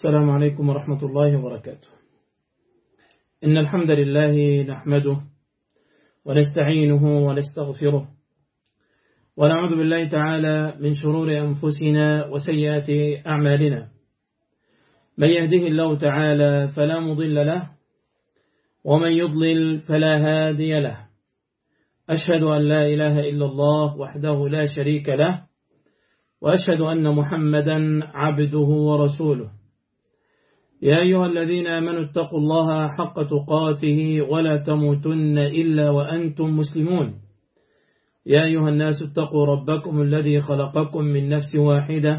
السلام عليكم ورحمة الله وبركاته إن الحمد لله نحمده ونستعينه ونستغفره ونعوذ بالله تعالى من شرور أنفسنا وسيئات أعمالنا من يهده الله تعالى فلا مضل له ومن يضلل فلا هادي له أشهد أن لا إله إلا الله وحده لا شريك له وأشهد أن محمدا عبده ورسوله يا أيها الذين آمنوا اتقوا الله حق تقاته ولا تموتن إلا وأنتم مسلمون يا أيها الناس اتقوا ربكم الذي خلقكم من نفس واحدة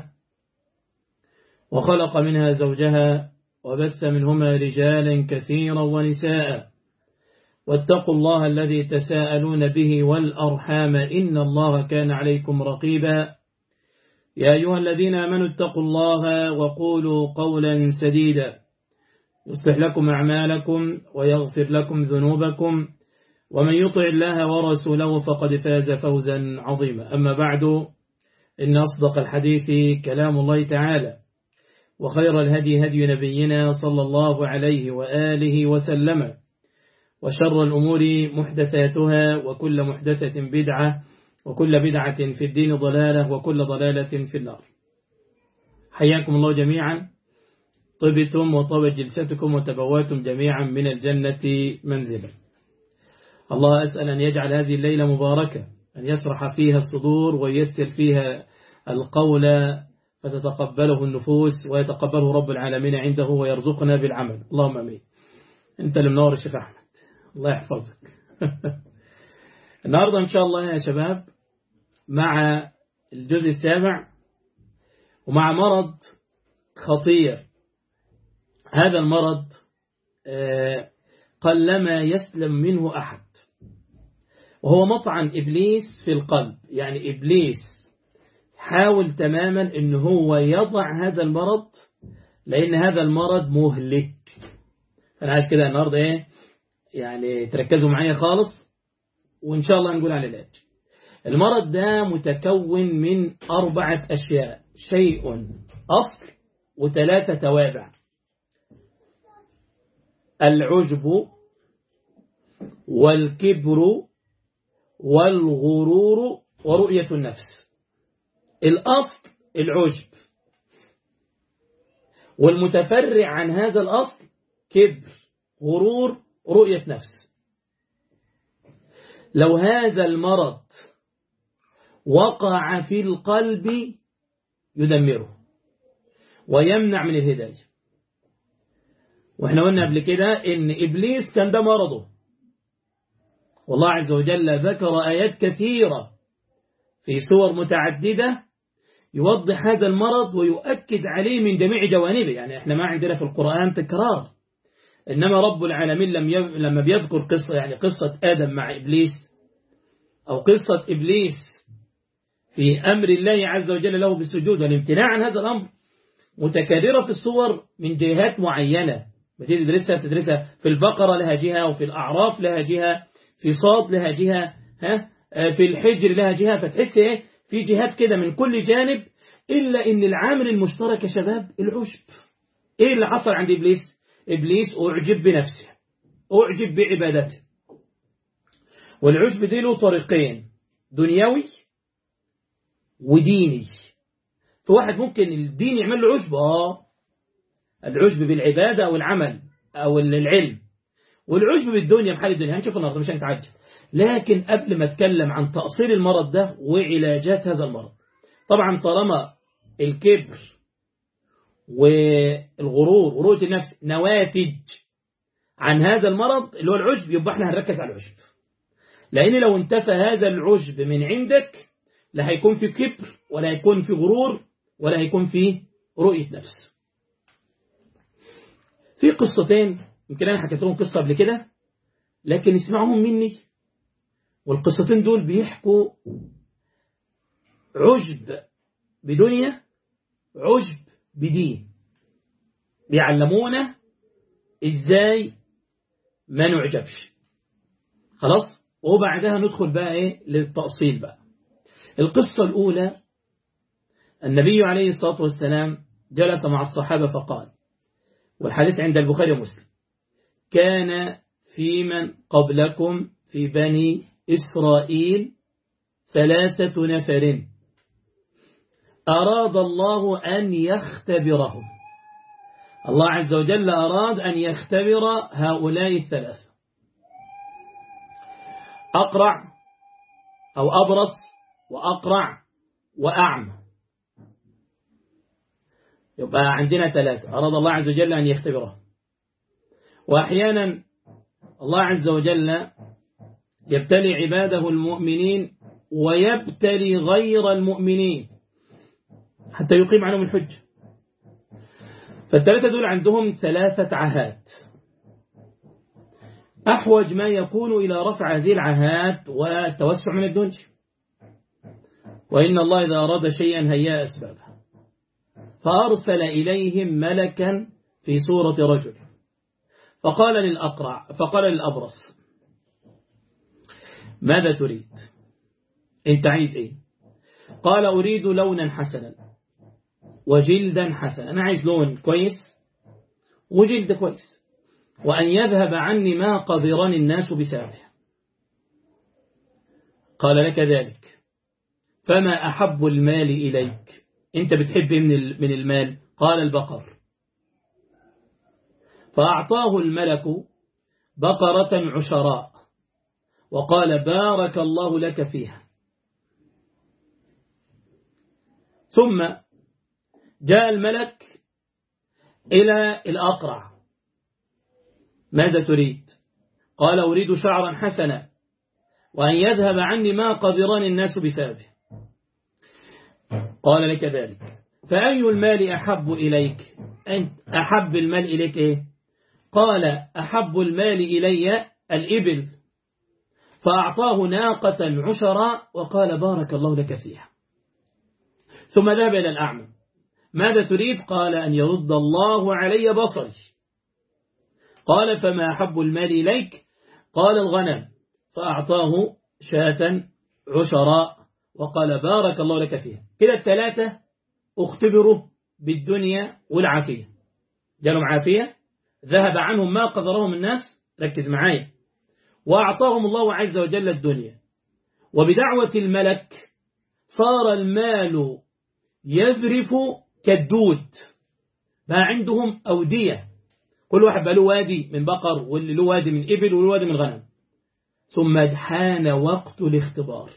وخلق منها زوجها وبث منهما رجالا كثيرا ونساء واتقوا الله الذي تساءلون به والأرحام إن الله كان عليكم رقيبا يا أيها الذين آمنوا اتقوا الله وقولوا قولا سديدا يصلح لكم أعمالكم ويغفر لكم ذنوبكم ومن يطع الله ورسوله فقد فاز فوزا عظيما أما بعد إن أصدق الحديث كلام الله تعالى وخير الهدي هدي نبينا صلى الله عليه وآله وسلم وشر الأمور محدثاتها وكل محدثة بدعة وكل بدعة في الدين ضلالة وكل ضلالة في النار حياكم الله جميعا طبتم وطبت جلستكم وتبواتم جميعا من الجنة منزلا الله أسأل أن يجعل هذه الليلة مباركة أن يسرح فيها الصدور ويسر فيها القول فتتقبله النفوس ويتقبله رب العالمين عنده ويرزقنا بالعمل اللهم أمين أنت اللي منور الشيخ أحمد الله يحفظك النهاردة إن شاء الله يا شباب مع الجزء السابع ومع مرض خطير هذا المرض قلما يسلم منه أحد وهو مطعن إبليس في القلب يعني إبليس حاول تماما أن هو يضع هذا المرض لأن هذا المرض مهلك أنا عايز كده النهاردة إيه يعني تركزوا معايا خالص وإن شاء الله نقول على العلاج المرض ده متكون من أربعة أشياء شيء أصل وثلاثة توابع العجب والكبر والغرور ورؤية النفس الأصل العجب والمتفرع عن هذا الأصل كبر غرور رؤية نفس لو هذا المرض وقع في القلب يدمره ويمنع من الهداية واحنا قلنا قبل كده ان ابليس كان ده مرضه والله عز وجل ذكر ايات كثيرة في سور متعددة يوضح هذا المرض ويؤكد عليه من جميع جوانبه يعني احنا ما عندنا في القرآن تكرار إنما رب العالمين لم يب... لما بيذكر قصة يعني قصة آدم مع إبليس أو قصة إبليس في أمر الله عز وجل له بالسجود والامتناع عن هذا الأمر متكررة في الصور من جهات معينة بتيجي تدرسها تدرسها في البقرة لها جهة وفي الأعراف لها جهة في صاد لها جهة ها في الحجر لها جهة فتحس إيه في جهات كده من كل جانب إلا إن العامل المشترك يا شباب العجب إيه اللي حصل عند إبليس إبليس أعجب بنفسه أعجب بعبادته والعجب دي له طريقين دنيوي وديني فواحد ممكن الدين يعمل له عجب آه العجب بالعبادة أو العمل أو العلم والعجب بالدنيا بحال الدنيا هنشوف النهارده مش هنتعجب لكن قبل ما اتكلم عن تأصيل المرض ده وعلاجات هذا المرض طبعا طالما الكبر والغرور ورؤية النفس نواتج عن هذا المرض اللي هو العجب يبقى احنا هنركز على العجب لأن لو انتفى هذا العجب من عندك لا هيكون في كبر ولا هيكون في غرور ولا هيكون في رؤية نفس في قصتين يمكن أنا حكيت لهم قصة قبل كده لكن اسمعهم مني والقصتين دول بيحكوا عجب بدنيا عجب بدين بيعلمونا ازاي ما نعجبش خلاص وبعدها ندخل بقى ايه للتأصيل بقى القصة الأولى النبي عليه الصلاة والسلام جلس مع الصحابة فقال والحديث عند البخاري ومسلم كان في من قبلكم في بني إسرائيل ثلاثة نفر أراد الله أن يختبرهم الله عز وجل أراد أن يختبر هؤلاء الثلاثة أقرع أو أبرص وأقرع وأعمى يبقى عندنا ثلاثة أراد الله عز وجل أن يختبره وأحيانا الله عز وجل يبتلي عباده المؤمنين ويبتلي غير المؤمنين حتى يقيم عنهم الحج فالثلاثة دول عندهم ثلاثة عهات أحوج ما يكون إلى رفع هذه العهات والتوسع من الدنيا وإن الله إذا أراد شيئا هيا أسبابه فأرسل إليهم ملكا في صورة رجل فقال للأقرع فقال للأبرص ماذا تريد انت عايز ايه قال أريد لونا حسنا وجلدا حسنا أنا عايز لون كويس وجلد كويس وأن يذهب عني ما قذرني الناس بسببه قال لك ذلك فما أحب المال إليك أنت بتحب من من المال قال البقر فأعطاه الملك بقرة عشراء وقال بارك الله لك فيها ثم جاء الملك إلى الأقرع ماذا تريد قال أريد شعرا حسنا وأن يذهب عني ما قذران الناس بسببه قال لك ذلك فأي المال أحب إليك أنت أحب المال إليك إيه قال أحب المال إلي الإبل فأعطاه ناقة عشرا وقال بارك الله لك فيها ثم ذهب إلى الأعمى ماذا تريد قال أن يرد الله علي بصري قال فما أحب المال إليك قال الغنم فأعطاه شاة عشراء وقال بارك الله لك فيها كده الثلاثة اختبروا بالدنيا والعافية جالهم عافية ذهب عنهم ما قدرهم الناس ركز معايا وأعطاهم الله عز وجل الدنيا وبدعوة الملك صار المال يذرف كالدود بقى عندهم أودية كل واحد بقى له وادي من بقر واللي له وادي من إبل واللي له وادي من غنم ثم حان وقت الاختبار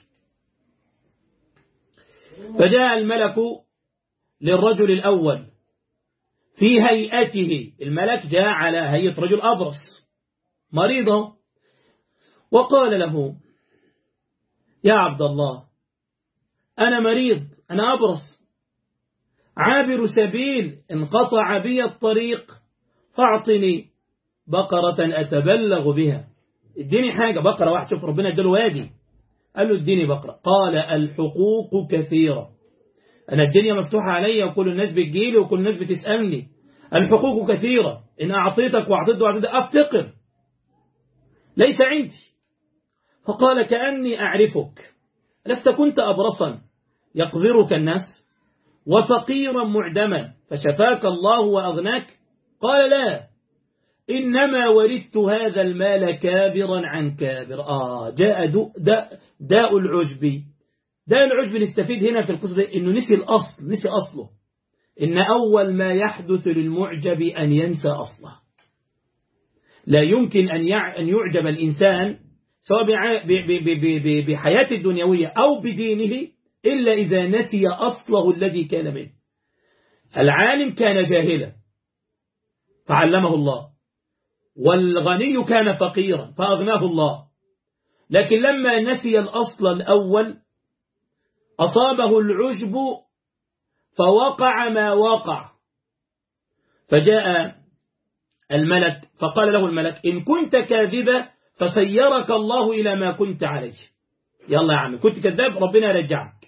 فجاء الملك للرجل الأول في هيئته الملك جاء على هيئة رجل أبرص مريضه وقال له يا عبد الله أنا مريض أنا أبرص عابر سبيل انقطع بي الطريق فاعطني بقرة أتبلغ بها اديني حاجة بقرة واحد شوف ربنا اداله وادي قال له اديني بقرة قال الحقوق كثيرة أنا الدنيا مفتوحة عليا وكل الناس بتجيلي وكل الناس بتسألني الحقوق كثيرة إن أعطيتك وأعطيت وأعطيت أفتقر ليس عندي فقال كأني أعرفك لست كنت أبرصا يقذرك الناس وفقيرا معدما فشفاك الله وأغناك قال لا إنما ورثت هذا المال كابرا عن كابر آه جاء داء, داء العجب داء العجب نستفيد هنا في القصة إنه نسي الأصل نسي أصله إن أول ما يحدث للمعجب أن ينسى أصله لا يمكن أن يعجب الإنسان سواء بحياته الدنيوية أو بدينه إلا إذا نسي أصله الذي كان منه العالم كان جاهلا فعلمه الله والغني كان فقيرا فأغناه الله لكن لما نسي الأصل الأول أصابه العجب فوقع ما وقع فجاء الملك فقال له الملك إن كنت كاذبا فسيرك الله إلى ما كنت عليه يلا يا عمي كنت كذاب ربنا رجعك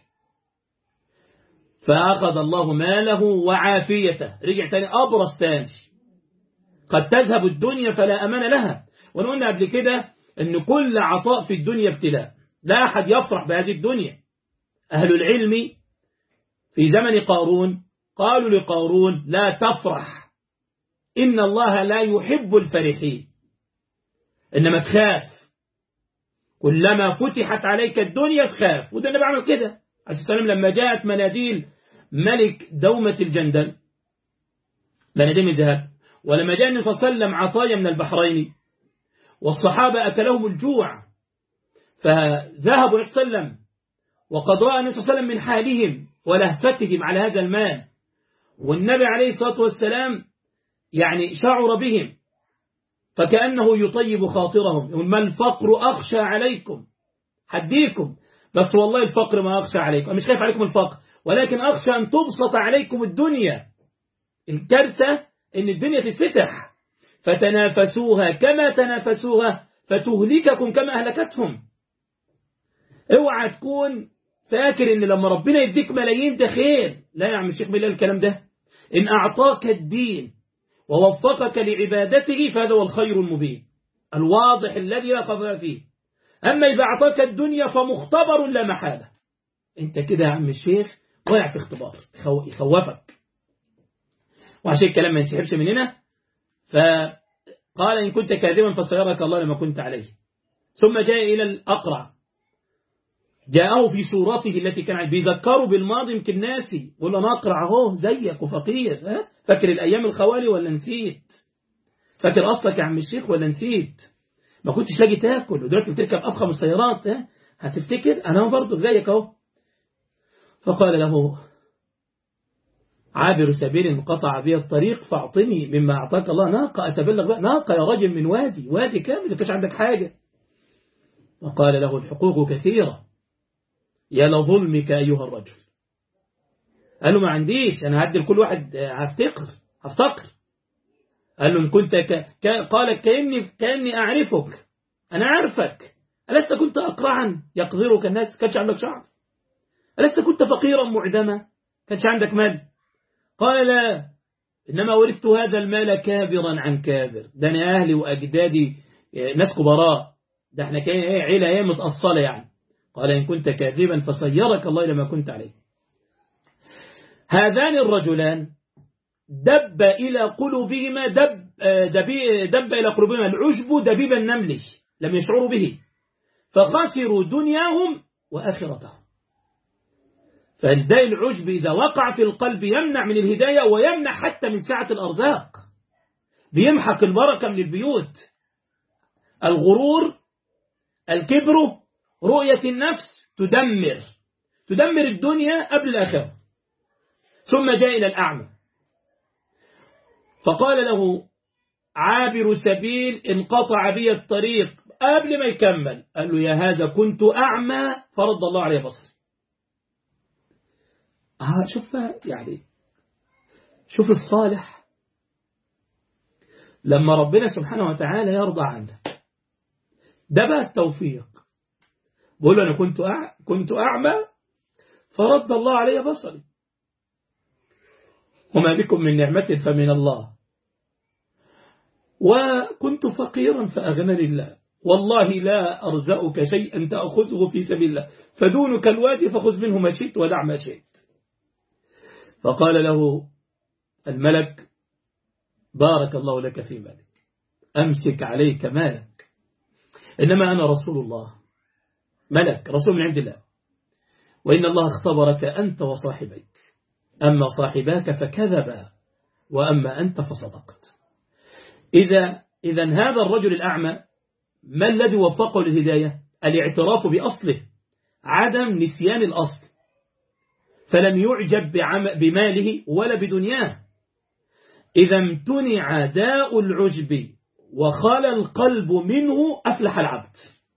فأخذ الله ماله وعافيته رجع تاني أبرص تاني قد تذهب الدنيا فلا أمان لها ونقولنا قبل كده أن كل عطاء في الدنيا ابتلاء لا أحد يفرح بهذه الدنيا أهل العلم في زمن قارون قالوا لقارون لا تفرح إن الله لا يحب الفرحين إنما تخاف كلما فتحت عليك الدنيا تخاف وده النبي عمل كده عليه السلام لما جاءت مناديل ملك دومة الجندل مناديل الذهب ولما جاء النبي صلى الله عليه وسلم عطايا من البحرين والصحابة أكلهم الجوع فذهبوا النبي صلى الله عليه وسلم وقد رأى النبي صلى الله عليه وسلم من حالهم ولهفتهم على هذا المال والنبي عليه الصلاة والسلام يعني شعر بهم فكأنه يطيب خاطرهم يقول ما الفقر أخشى عليكم حديكم بس والله الفقر ما أخشى عليكم أنا مش خايف عليكم الفقر ولكن أخشى أن تبسط عليكم الدنيا الكارثة أن الدنيا تتفتح فتنافسوها كما تنافسوها فتهلككم كما أهلكتهم اوعى تكون فاكر ان لما ربنا يديك ملايين ده خير لا يا عم الشيخ بالله الكلام ده ان اعطاك الدين ووفقك لعبادته فهذا هو الخير المبين الواضح الذي لا خفاء فيه اما اذا اعطاك الدنيا فمختبر لا محاله انت كده يا عم الشيخ واقع في اختبار يخوفك وعشان الكلام ما ينسحبش مننا فقال ان كنت كاذبا فسيرك الله لما كنت عليه ثم جاء الى الاقرع جاءه في صورته التي كان بيذكروا بالماضي يمكن ناسي ولا نقرع اهو زيك وفقير ها فاكر الايام الخوالي ولا نسيت فاكر اصلك يا عم الشيخ ولا نسيت ما كنتش لاقي تاكل ودلوقتي بتركب افخم السيارات ها هتفتكر انا برضه زيك اهو فقال له عابر سبيل قطع بي الطريق فاعطني مما اعطاك الله ناقه اتبلغ بقى ناقه يا رجل من وادي وادي كامل ما كانش عندك حاجه وقال له الحقوق كثيره يا لظلمك أيها الرجل قال له ما عنديش أنا هدي لكل واحد هفتقر هفتقر قال له إن كنت ك... ك... قال كأني, كأني أعرفك أنا عارفك ألست كنت أقرعا يقذرك الناس كانش عندك شعر ألست كنت فقيرا معدما كانش عندك مال قال لا إنما ورثت هذا المال كابرا عن كابر ده أنا أهلي وأجدادي ناس كبراء ده احنا كان عيلة ايه متأصلة يعني قال إن كنت كاذبا فصيرك الله لما كنت عليه هذان الرجلان دب إلى قلوبهما دب, دب, دب إلى قلوبهما العشب دبيب النمل لم يشعروا به فخسروا دنياهم وآخرتهم فالداء العشب إذا وقع في القلب يمنع من الهداية ويمنع حتى من سعة الأرزاق بيمحق البركة من البيوت الغرور الكبر رؤية النفس تدمر تدمر الدنيا قبل الآخرة ثم جاء إلى الأعمى فقال له عابر سبيل انقطع بي الطريق قبل ما يكمل قال له يا هذا كنت أعمى فرد الله عليه بصري آه شوف يعني شوف الصالح لما ربنا سبحانه وتعالى يرضى عنه ده بقى التوفيق بقول له أنا كنت أع... كنت أعمى فرد الله علي بصري وما بكم من نعمة فمن الله وكنت فقيرا فأغنني الله والله لا أرزقك شيئا تأخذه في سبيل الله فدونك الوادي فخذ منه ما شئت ودع ما شئت فقال له الملك بارك الله لك في مالك أمسك عليك مالك إنما أنا رسول الله ملك رسول من عند الله وإن الله اختبرك أنت وصاحبيك أما صاحباك فكذبا وأما أنت فصدقت إذا إذا هذا الرجل الأعمى ما الذي وفقه للهداية الاعتراف بأصله عدم نسيان الأصل فلم يعجب بماله ولا بدنياه إذا امتنع داء العجب وخال القلب منه أفلح العبد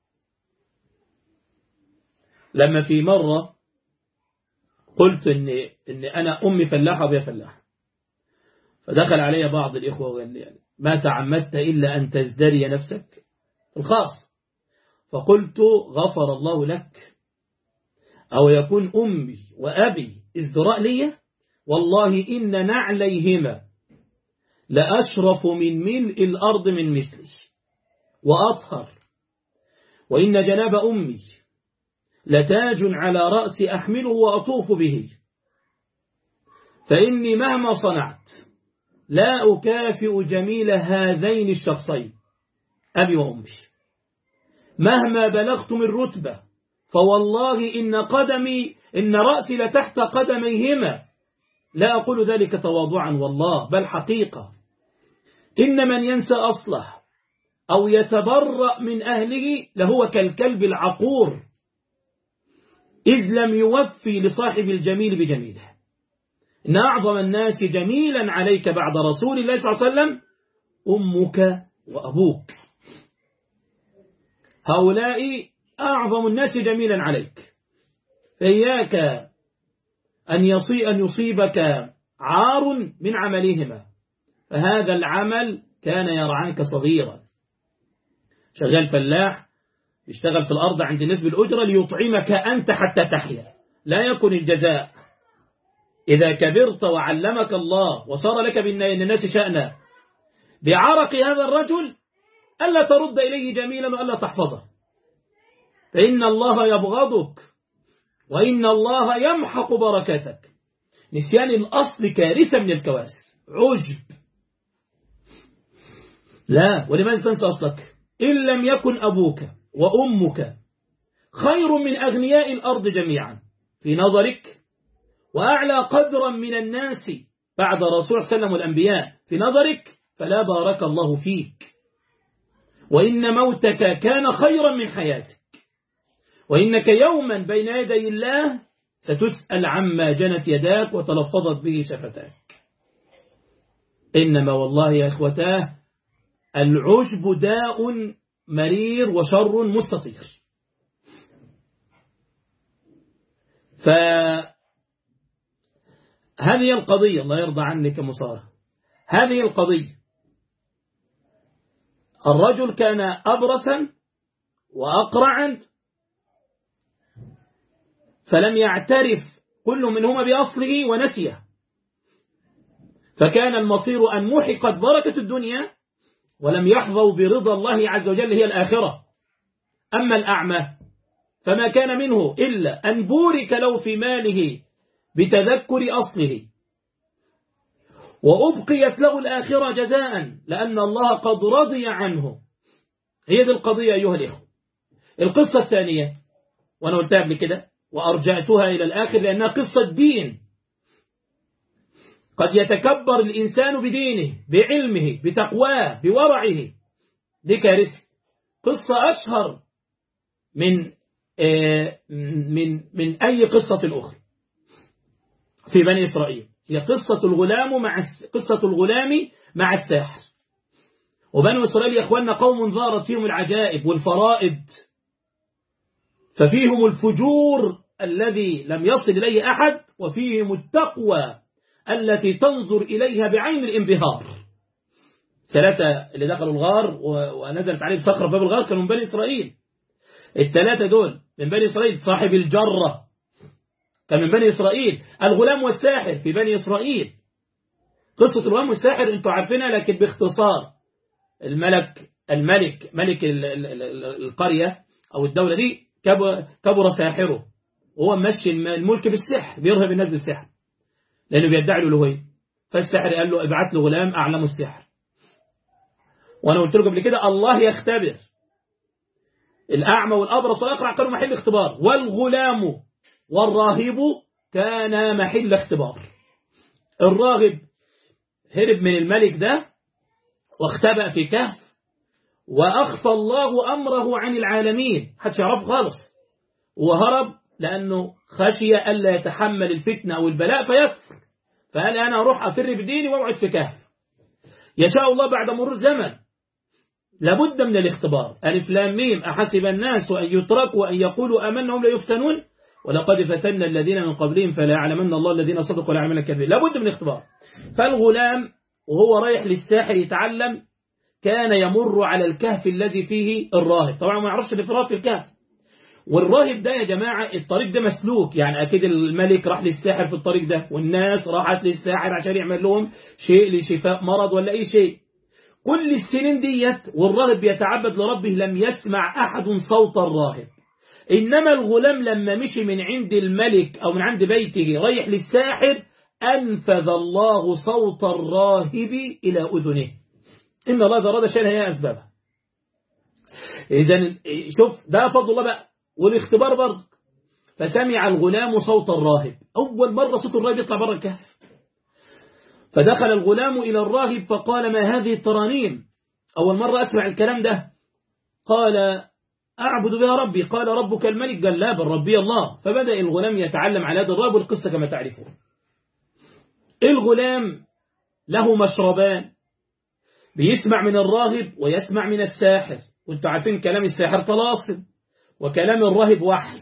لما في مرة قلت إن, إن أنا أمي فلاحة وأبي فلاح فدخل علي بعض الإخوة وقال لي يعني ما تعمدت إلا أن تزدري نفسك الخاص فقلت غفر الله لك أو يكون أمي وأبي ازدراء لي والله إن نعليهما لأشرف من ملء الأرض من مثلي وأطهر وإن جناب أمي لتاج على رأسي أحمله وأطوف به فإني مهما صنعت لا أكافئ جميل هذين الشخصين أبي وأمي مهما بلغت من رتبة فوالله إن قدمي إن رأسي لتحت قدميهما لا أقول ذلك تواضعا والله بل حقيقة إن من ينسى أصله أو يتبرأ من أهله لهو كالكلب العقور إذ لم يوفي لصاحب الجميل بجميله إن أعظم الناس جميلا عليك بعد رسول الله صلى الله عليه وسلم أمك وأبوك هؤلاء أعظم الناس جميلا عليك فإياك أن, يصي أن يصيبك عار من عملهما فهذا العمل كان يرعاك صغيرا شغال فلاح يشتغل في الأرض عند نسب الأجرة ليطعمك أنت حتى تحيا لا يكن الجزاء إذا كبرت وعلمك الله وصار لك بالناس شأنا بعرق هذا الرجل ألا ترد إليه جميلا وألا تحفظه فإن الله يبغضك وإن الله يمحق بركتك نسيان الأصل كارثة من الكوارث عجب لا ولماذا تنسى أصلك إن لم يكن أبوك وأمك خير من أغنياء الأرض جميعا في نظرك وأعلى قدرا من الناس بعد رسول الله وسلم والأنبياء في نظرك فلا بارك الله فيك وإن موتك كان خيرا من حياتك وإنك يوما بين يدي الله ستسأل عما جنت يداك وتلفظت به شفتاك إنما والله يا إخوتاه العجب داء مرير وشر مستطير فهذه القضية الله يرضى عنك مصارة هذه القضية الرجل كان أبرسا وأقرعا فلم يعترف كل منهما بأصله ونسيه فكان المصير أن محقت بركة الدنيا ولم يحظوا برضا الله عز وجل هي الآخرة أما الأعمى فما كان منه إلا أن بورك له في ماله بتذكر أصله وأبقيت له الآخرة جزاء لأن الله قد رضي عنه هي دي القضية أيها الإخوة القصة الثانية وأنا قلتها قبل كده وأرجعتها إلى الآخر لأنها قصة دين قد يتكبر الإنسان بدينه بعلمه بتقواه بورعه دي كارثة قصة أشهر من من من أي قصة أخرى في بني إسرائيل هي قصة الغلام مع قصة الغلام مع الساحر وبنو إسرائيل يا أخواننا قوم ظهرت فيهم العجائب والفرائد ففيهم الفجور الذي لم يصل إليه أحد وفيهم التقوى التي تنظر إليها بعين الانبهار ثلاثة اللي دخلوا الغار ونزلت عليهم صخرة باب الغار كانوا من بني إسرائيل الثلاثة دول من بني إسرائيل صاحب الجرة كان من بني إسرائيل الغلام والساحر في بني إسرائيل قصة الغلام والساحر انتوا عارفينها لكن باختصار الملك الملك ملك القرية أو الدولة دي كبر ساحره وهو ماشي الملك بالسحر بيرهب الناس بالسحر لأنه بيدعي الألوهية فالسحر قال له ابعت له غلام أعلم السحر وأنا قلت له قبل كده الله يختبر الأعمى والأبرص والأقرع كانوا محل اختبار والغلام والراهب كان محل اختبار الراغب هرب من الملك ده واختبأ في كهف وأخفى الله أمره عن العالمين حتى يعرف خالص وهرب لأنه خشي ألا يتحمل الفتنة أو البلاء فيكفر فقال أنا أروح أفر بديني وأقعد في كهف يشاء الله بعد مرور زمن لابد من الاختبار ألف لام ميم أحسب الناس أن يتركوا أن يقولوا أمنا هم لا يفتنون ولقد فتنا الذين من قبلهم فلا يعلمن الله الذين صدقوا ولا يعلمن الكذبين لابد من الاختبار فالغلام وهو رايح للساحر يتعلم كان يمر على الكهف الذي فيه الراهب طبعا ما يعرفش اللي في في الكهف والراهب ده يا جماعة الطريق ده مسلوك يعني أكيد الملك راح للساحر في الطريق ده والناس راحت للساحر عشان يعمل لهم شيء لشفاء مرض ولا أي شيء كل السنين ديت والراهب بيتعبد لربه لم يسمع أحد صوت الراهب إنما الغلام لما مشي من عند الملك أو من عند بيته رايح للساحر أنفذ الله صوت الراهب إلى أذنه إن الله إذا أراد شيئا هي أسبابها إذا شوف ده فضل الله بقى والاختبار برضه فسمع الغلام صوت الراهب أول مرة صوت الراهب يطلع بره الكهف فدخل الغلام إلى الراهب فقال ما هذه الترانيم أول مرة أسمع الكلام ده قال أعبد بها ربي قال ربك الملك قال لا بل ربي الله فبدأ الغلام يتعلم على هذا الراهب والقصة كما تعرفون الغلام له مشربان بيسمع من الراهب ويسمع من الساحر وانتم عارفين كلام الساحر طلاسم وكلام الراهب وحي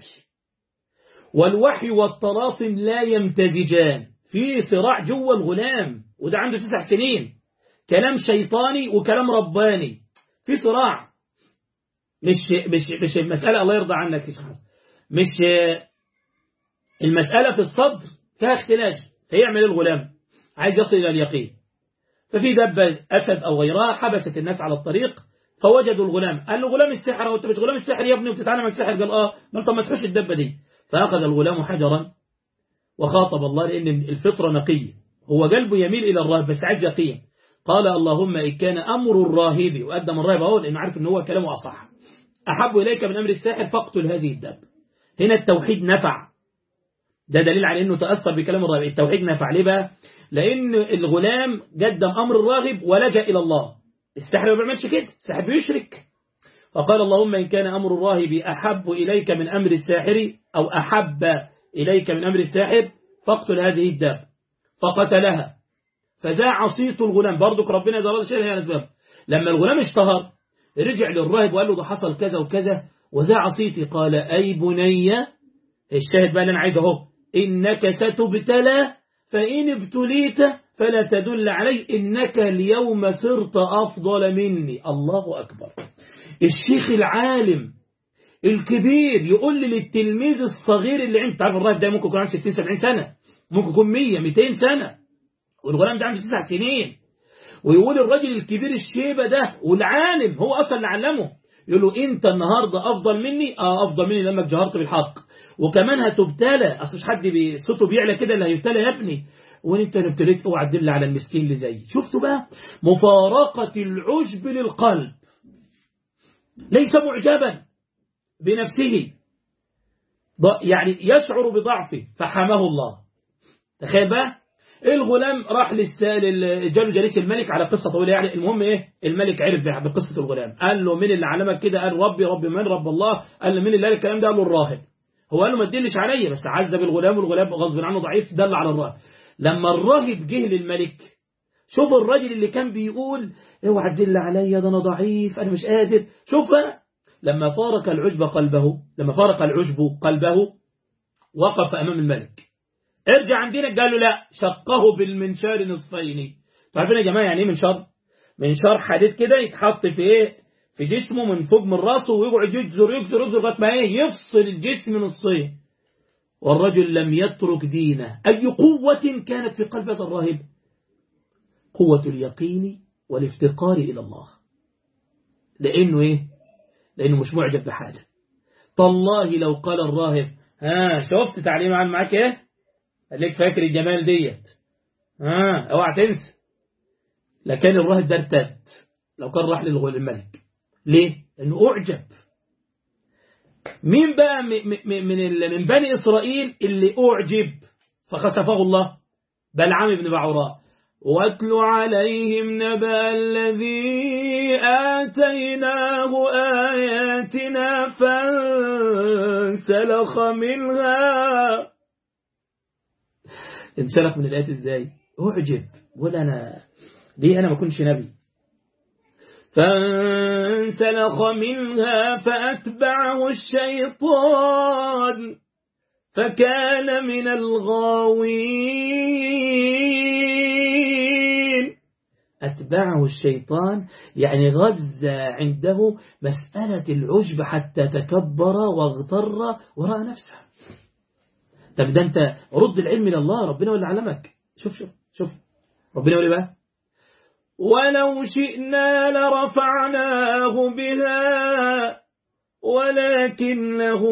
والوحي والطلاسم لا يمتزجان في صراع جوه الغلام وده عنده تسع سنين كلام شيطاني وكلام رباني في صراع مش مش مش المسألة الله يرضى عنك يا شيخ مش المسألة في الصدر فيها اختلاج فيعمل الغلام عايز يصل إلى اليقين ففي دبة أسد أو غيرها حبست الناس على الطريق فوجدوا الغلام قال له غلام السحر وانت مش غلام السحر يا ابني وبتتعلم السحر قال اه قال طب ما تحوش الدبة دي فأخذ الغلام حجرا وخاطب الله لأن الفطرة نقية هو قلبه يميل إلى الراهب بس عايز يقين قال اللهم إن كان أمر الراهب وقدم الراهب أهو لأنه عارف أن هو كلامه أصح أحب إليك من أمر الساحر فاقتل هذه الدب هنا التوحيد نفع ده دليل على أنه تأثر بكلام الراهب التوحيد نفع ليه بقى لأن الغلام قدم أمر الراهب ولجأ إلى الله السحر ما بيعملش كده السحر بيشرك فقال اللهم إن كان أمر الراهب أحب إليك من أمر الساحر أو أحب إليك من أمر الساحر فاقتل هذه الداب فقتلها فذاع صيت الغلام برضك ربنا إذا رضى شيئا هي الأسباب لما الغلام اشتهر رجع للراهب وقال له ده حصل كذا وكذا وذاع صيتي قال أي بني الشاهد بقى اللي أنا عايزه اهو إنك ستبتلى فإن ابتليت فلا تدل علي إنك اليوم صرت أفضل مني الله أكبر الشيخ العالم الكبير يقول لي للتلميذ الصغير اللي عنده تعرف الراهب ده ممكن يكون عنده 60 70 سنة ممكن يكون 100 200 سنة والغلام ده عنده 9 سنين ويقول الراجل الكبير الشيبة ده والعالم هو أصلا اللي علمه يقول له أنت النهاردة أفضل مني آه أفضل مني لأنك جهرت بالحق وكمان هتبتلى أصل مش حد بي صوته بيعلى كده اللي هيبتلى يا ابني وانت اللي ابتليت اوعى تدل على المسكين اللي زيي شفتوا بقى مفارقة العجب للقلب ليس معجبا بنفسه يعني يشعر بضعفه فحماه الله تخيل بقى الغلام راح للسال جاله جليس الملك على قصة طويلة يعني المهم ايه الملك عرف بقصة الغلام قال له مين اللي علمك كده قال ربي ربي من رب الله قال له مين اللي قال الكلام ده قال له الراهب هو قال له ما تدلش عليا بس عذب الغلام والغلام غصب عنه ضعيف دل على الراهب لما الراهب جه للملك شوف الراجل اللي كان بيقول اوعى تدل عليا ده انا ضعيف انا مش قادر شوف بقى لما فارق العجب قلبه لما فارق العجب قلبه وقف امام الملك ارجع عندنا قال له لا شقه بالمنشار نصفين عارفين يا جماعه يعني ايه منشار منشار حديد كده يتحط في ايه في جسمه من فوق من راسه ويقعد يجزر يجزر يجزر لغايه ما ايه يفصل الجسم نصين والرجل لم يترك دينه أي قوة كانت في قلب هذا الراهب قوة اليقين والافتقار إلى الله لأنه إيه لأنه مش معجب بحاجة تالله لو قال الراهب ها شفت تعليم عن معاك إيه قال لك فاكر الجمال ديت ها اوعى تنسى لكان الراهب ده ارتد لو كان راح للملك ليه لأنه أعجب مين بقى من من بني إسرائيل اللي أعجب فخسفه الله بلعام بن بعوراء واتل عليهم نبأ الذي آتيناه آياتنا فانسلخ منها انسلخ من الآيات ازاي أعجب ولا أنا دي أنا ما كنتش نبي فانسلخ منها فأتبعه الشيطان فكان من الغاوين أتبعه الشيطان يعني غزى عنده مسألة العجب حتى تكبر واغتر وراء نفسه طب ده أنت رد العلم إلى الله ربنا ولا علمك شوف شوف شوف ربنا ولا بقى ولو شئنا لرفعناه بها ولكنه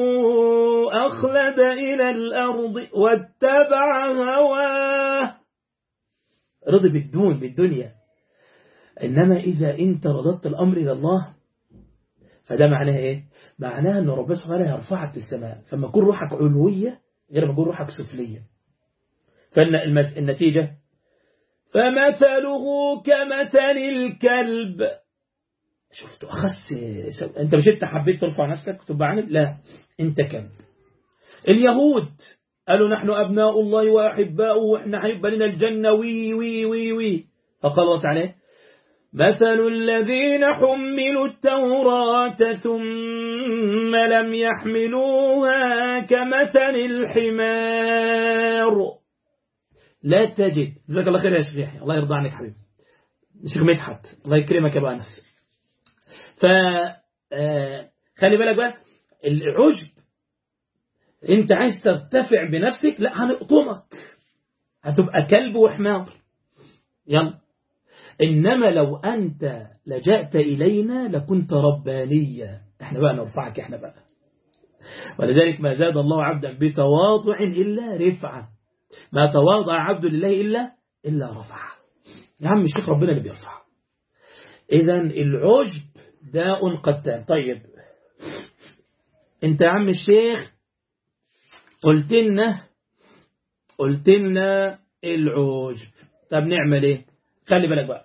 أخلد إلى الأرض واتبع هواه رضي بالدون بالدنيا إنما إذا أنت رددت الأمر إلى الله فده معناه إيه؟ معناه أن ربنا سبحانه وتعالى يرفعك للسماء فما يكون روحك علوية غير ما يكون روحك سفلية فالنتيجة فمثله كمثل الكلب شفت أخس أنت مش أنت حبيت ترفع نفسك وتبقى عنب لا أنت كلب اليهود قالوا نحن أبناء الله وأحباؤه وإحنا هيبقى لنا الجنة وي وي وي وي فقال الله تعالى مثل الذين حملوا التوراة ثم لم يحملوها كمثل الحمار لا تجد جزاك الله خير يا شيخ يحيى الله يرضى عنك حبيبي شيخ مدحت الله يكرمك يا بانس ف خلي بالك بقى العجب انت عايز ترتفع بنفسك لا هنقطمك هتبقى كلب وحمار يلا إنما لو أنت لجأت إلينا لكنت ربانيا احنا بقى نرفعك احنا بقى ولذلك ما زاد الله عبدا بتواضع إلا رفعة ما تواضع عبد لله إلا إلا رفع يا عم الشيخ ربنا اللي بيرفع إذا العجب داء قتال طيب انت يا عم الشيخ قلت لنا قلت لنا العجب طب نعمل ايه خلي بالك بقى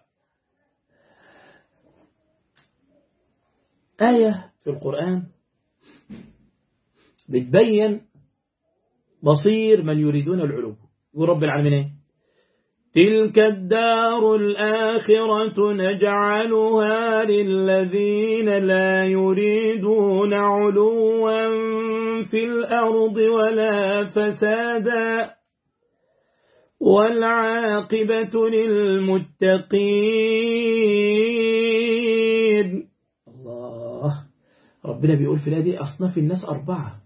آية في القرآن بتبين بصير من يريدون العلو يقول رب العالمين ايه تلك الدار الآخرة نجعلها للذين لا يريدون علوا في الأرض ولا فسادا والعاقبة للمتقين الله ربنا بيقول في الآية أصناف الناس أربعة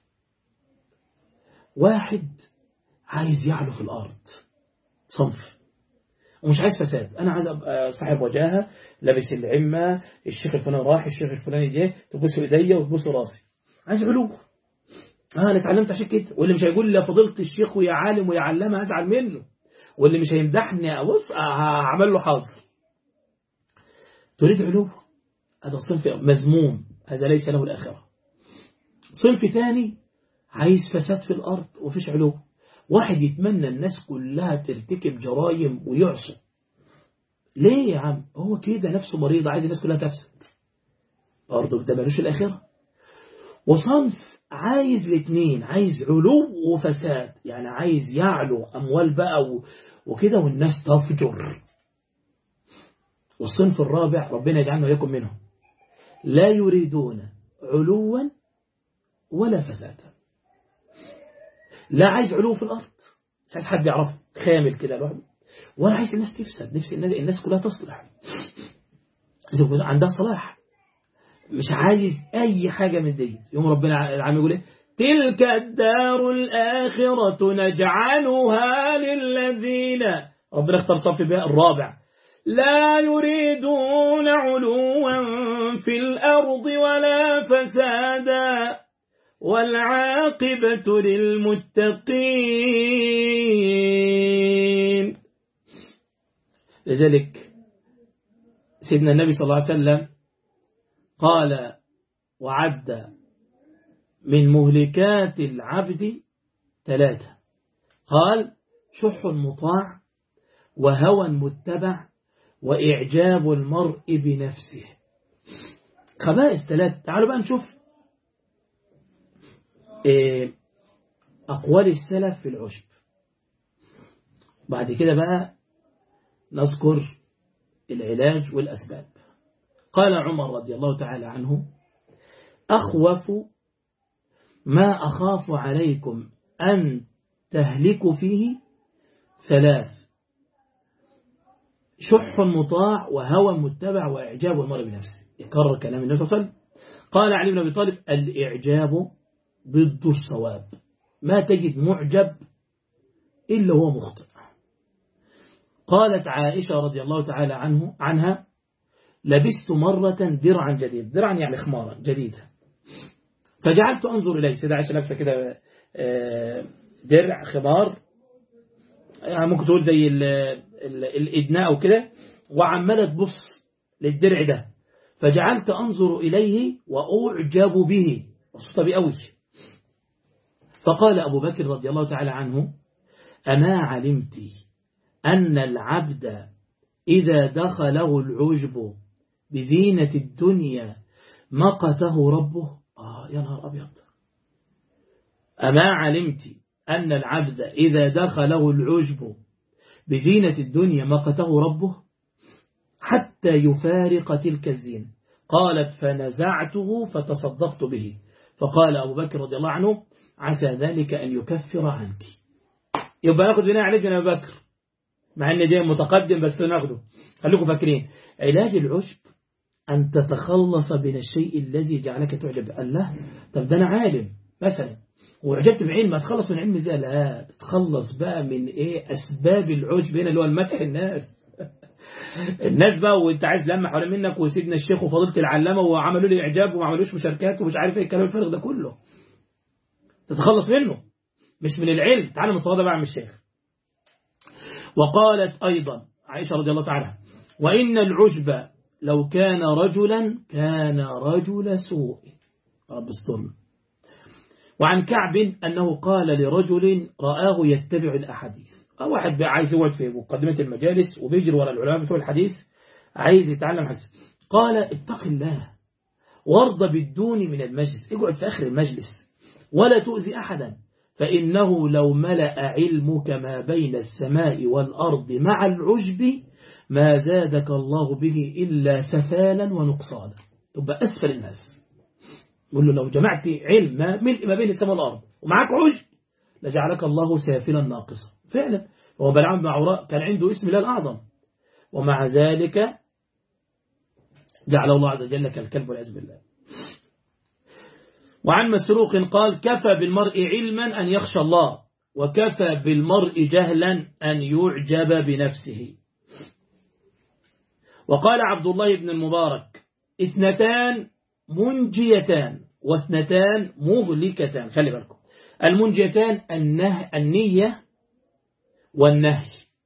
واحد عايز يعلو في الأرض صنف ومش عايز فساد أنا عايز أبقى صاحب وجاهة لابس العمة الشيخ الفلاني راح الشيخ الفلاني جه تبصوا إيديا وتبصوا راسي عايز علو اه انا اتعلمت عشان كده واللي مش هيقول لي فضيله الشيخ ويا عالم ويا علامه هزعل منه واللي مش هيمدحني ابص هعمل له حظر تريد علو هذا صنف مذموم هذا ليس له الاخره صنف ثاني عايز فساد في الارض ومفيش علو واحد يتمنى الناس كلها ترتكب جرائم ويعصوا ليه يا عم هو كده نفسه مريض عايز الناس كلها تفسد برضه ده ملوش الاخره وصنف عايز الاثنين عايز علو وفساد يعني عايز يعلو أموال بقى وكده والناس تفجر والصنف الرابع ربنا يجعلنا ويكن منهم لا يريدون علوا ولا فسادا لا عايز علو في الأرض مش عايز حد يعرفه خامل كده لوحده ولا عايز الناس تفسد نفس الناس كلها تصلح عندها صلاح مش عايز أي حاجة من دي يوم ربنا العام يقول إيه تلك الدار الآخرة نجعلها للذين ربنا اختار صف بها الرابع لا يريدون علوا في الأرض ولا فسادا والعاقبة للمتقين لذلك سيدنا النبي صلى الله عليه وسلم قال وعد من مهلكات العبد ثلاثة قال شح مطاع وهوى متبع وإعجاب المرء بنفسه خبائث ثلاثة تعالوا بقى نشوف أقوال السلف في العشب بعد كده بقى نذكر العلاج والأسباب قال عمر رضي الله تعالى عنه أخوف ما أخاف عليكم أن تهلكوا فيه ثلاث شح مطاع وهوى متبع وإعجاب المرء بنفسه يكرر كلام النبي صلى الله عليه وسلم قال علي بن أبي طالب الإعجاب ضد الصواب ما تجد معجب إلا هو مخطئ قالت عائشة رضي الله تعالى عنه عنها لبست مرة درعا جديد درعا يعني خمارا جديدة فجعلت أنظر إليه سيدة عائشة لابسة كده درع خمار يعني ممكن تقول زي الإدناء أو كده وعمالة تبص للدرع ده فجعلت أنظر إليه وأعجب به مبسوطة بيه قوي فقال أبو بكر رضي الله تعالى عنه أما علمت أن العبد إذا دخله العجب بزينة الدنيا مقته ربه آه يا نهار أبيض أما علمت أن العبد إذا دخله العجب بزينة الدنيا مقته ربه حتى يفارق تلك الزينة قالت فنزعته فتصدقت به فقال أبو بكر رضي الله عنه عسى ذلك أن يكفر عنك يبقى ناخد بناء عليه من أبو بكر مع أن دي متقدم بس ناخده خليكم فاكرين علاج العشب أن تتخلص من الشيء الذي جعلك تعجب الله طب ده أنا عالم مثلا وعجبت بعلم ما تخلص من علم ازاي لا تتخلص بقى من ايه اسباب العجب هنا اللي هو المدح الناس الناس بقى وانت عايز لما حوالين منك وسيدنا الشيخ وفضيله العلامه وعملوا لي اعجاب وما عملوش مشاركات ومش عارف ايه الكلام الفارغ ده كله تتخلص منه مش من العلم تعالى متواضع بقى من الشيخ وقالت ايضا عائشه رضي الله تعالى وان العجب لو كان رجلا كان رجل سوء رب استرنا وعن كعب أنه قال لرجل رآه يتبع الأحاديث واحد عايز يقعد في مقدمة المجالس وبيجري ورا العلماء بتوع الحديث عايز يتعلم حديث قال اتق الله وارضى بالدون من المجلس اقعد في آخر المجلس ولا تؤذي أحدا فإنه لو ملأ علمك ما بين السماء والأرض مع العجب ما زادك الله به إلا سفالا ونقصانا تبقى أسفل الناس يقول له لو جمعت علم ملء ما بين السماء والأرض ومعاك عجب لجعلك الله سافلا ناقصا فعلا هو بلعام بن عوراء كان عنده اسم الله الأعظم ومع ذلك جعل الله عز وجل كالكلب والعياذ بالله وعن مسروق قال كفى بالمرء علما أن يخشى الله وكفى بالمرء جهلا أن يعجب بنفسه وقال عبد الله بن المبارك اثنتان منجيتان واثنتان مهلكتان خلي بالكم المنجيتان النه النية والنهي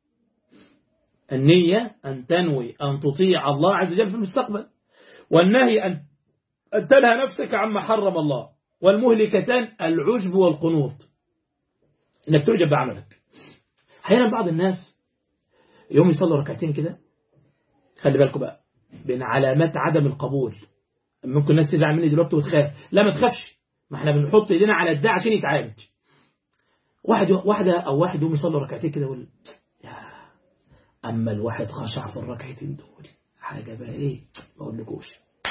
النية أن تنوي أن تطيع الله عز وجل في المستقبل والنهي أن تنهى نفسك عما حرم الله والمهلكتان العجب والقنوط انك تعجب بعملك احيانا بعض الناس يوم يصلوا ركعتين كده خلي بالكم بقى بين علامات عدم القبول ممكن الناس تزعل مني دلوقتي وتخاف لا ما تخافش ما احنا بنحط ايدينا على الداء عشان يتعالج واحد واحده او واحد يقوم يصلي ركعتين كده يقول يا اما الواحد خشع في الركعتين دول حاجه بقى ايه ما اقولكوش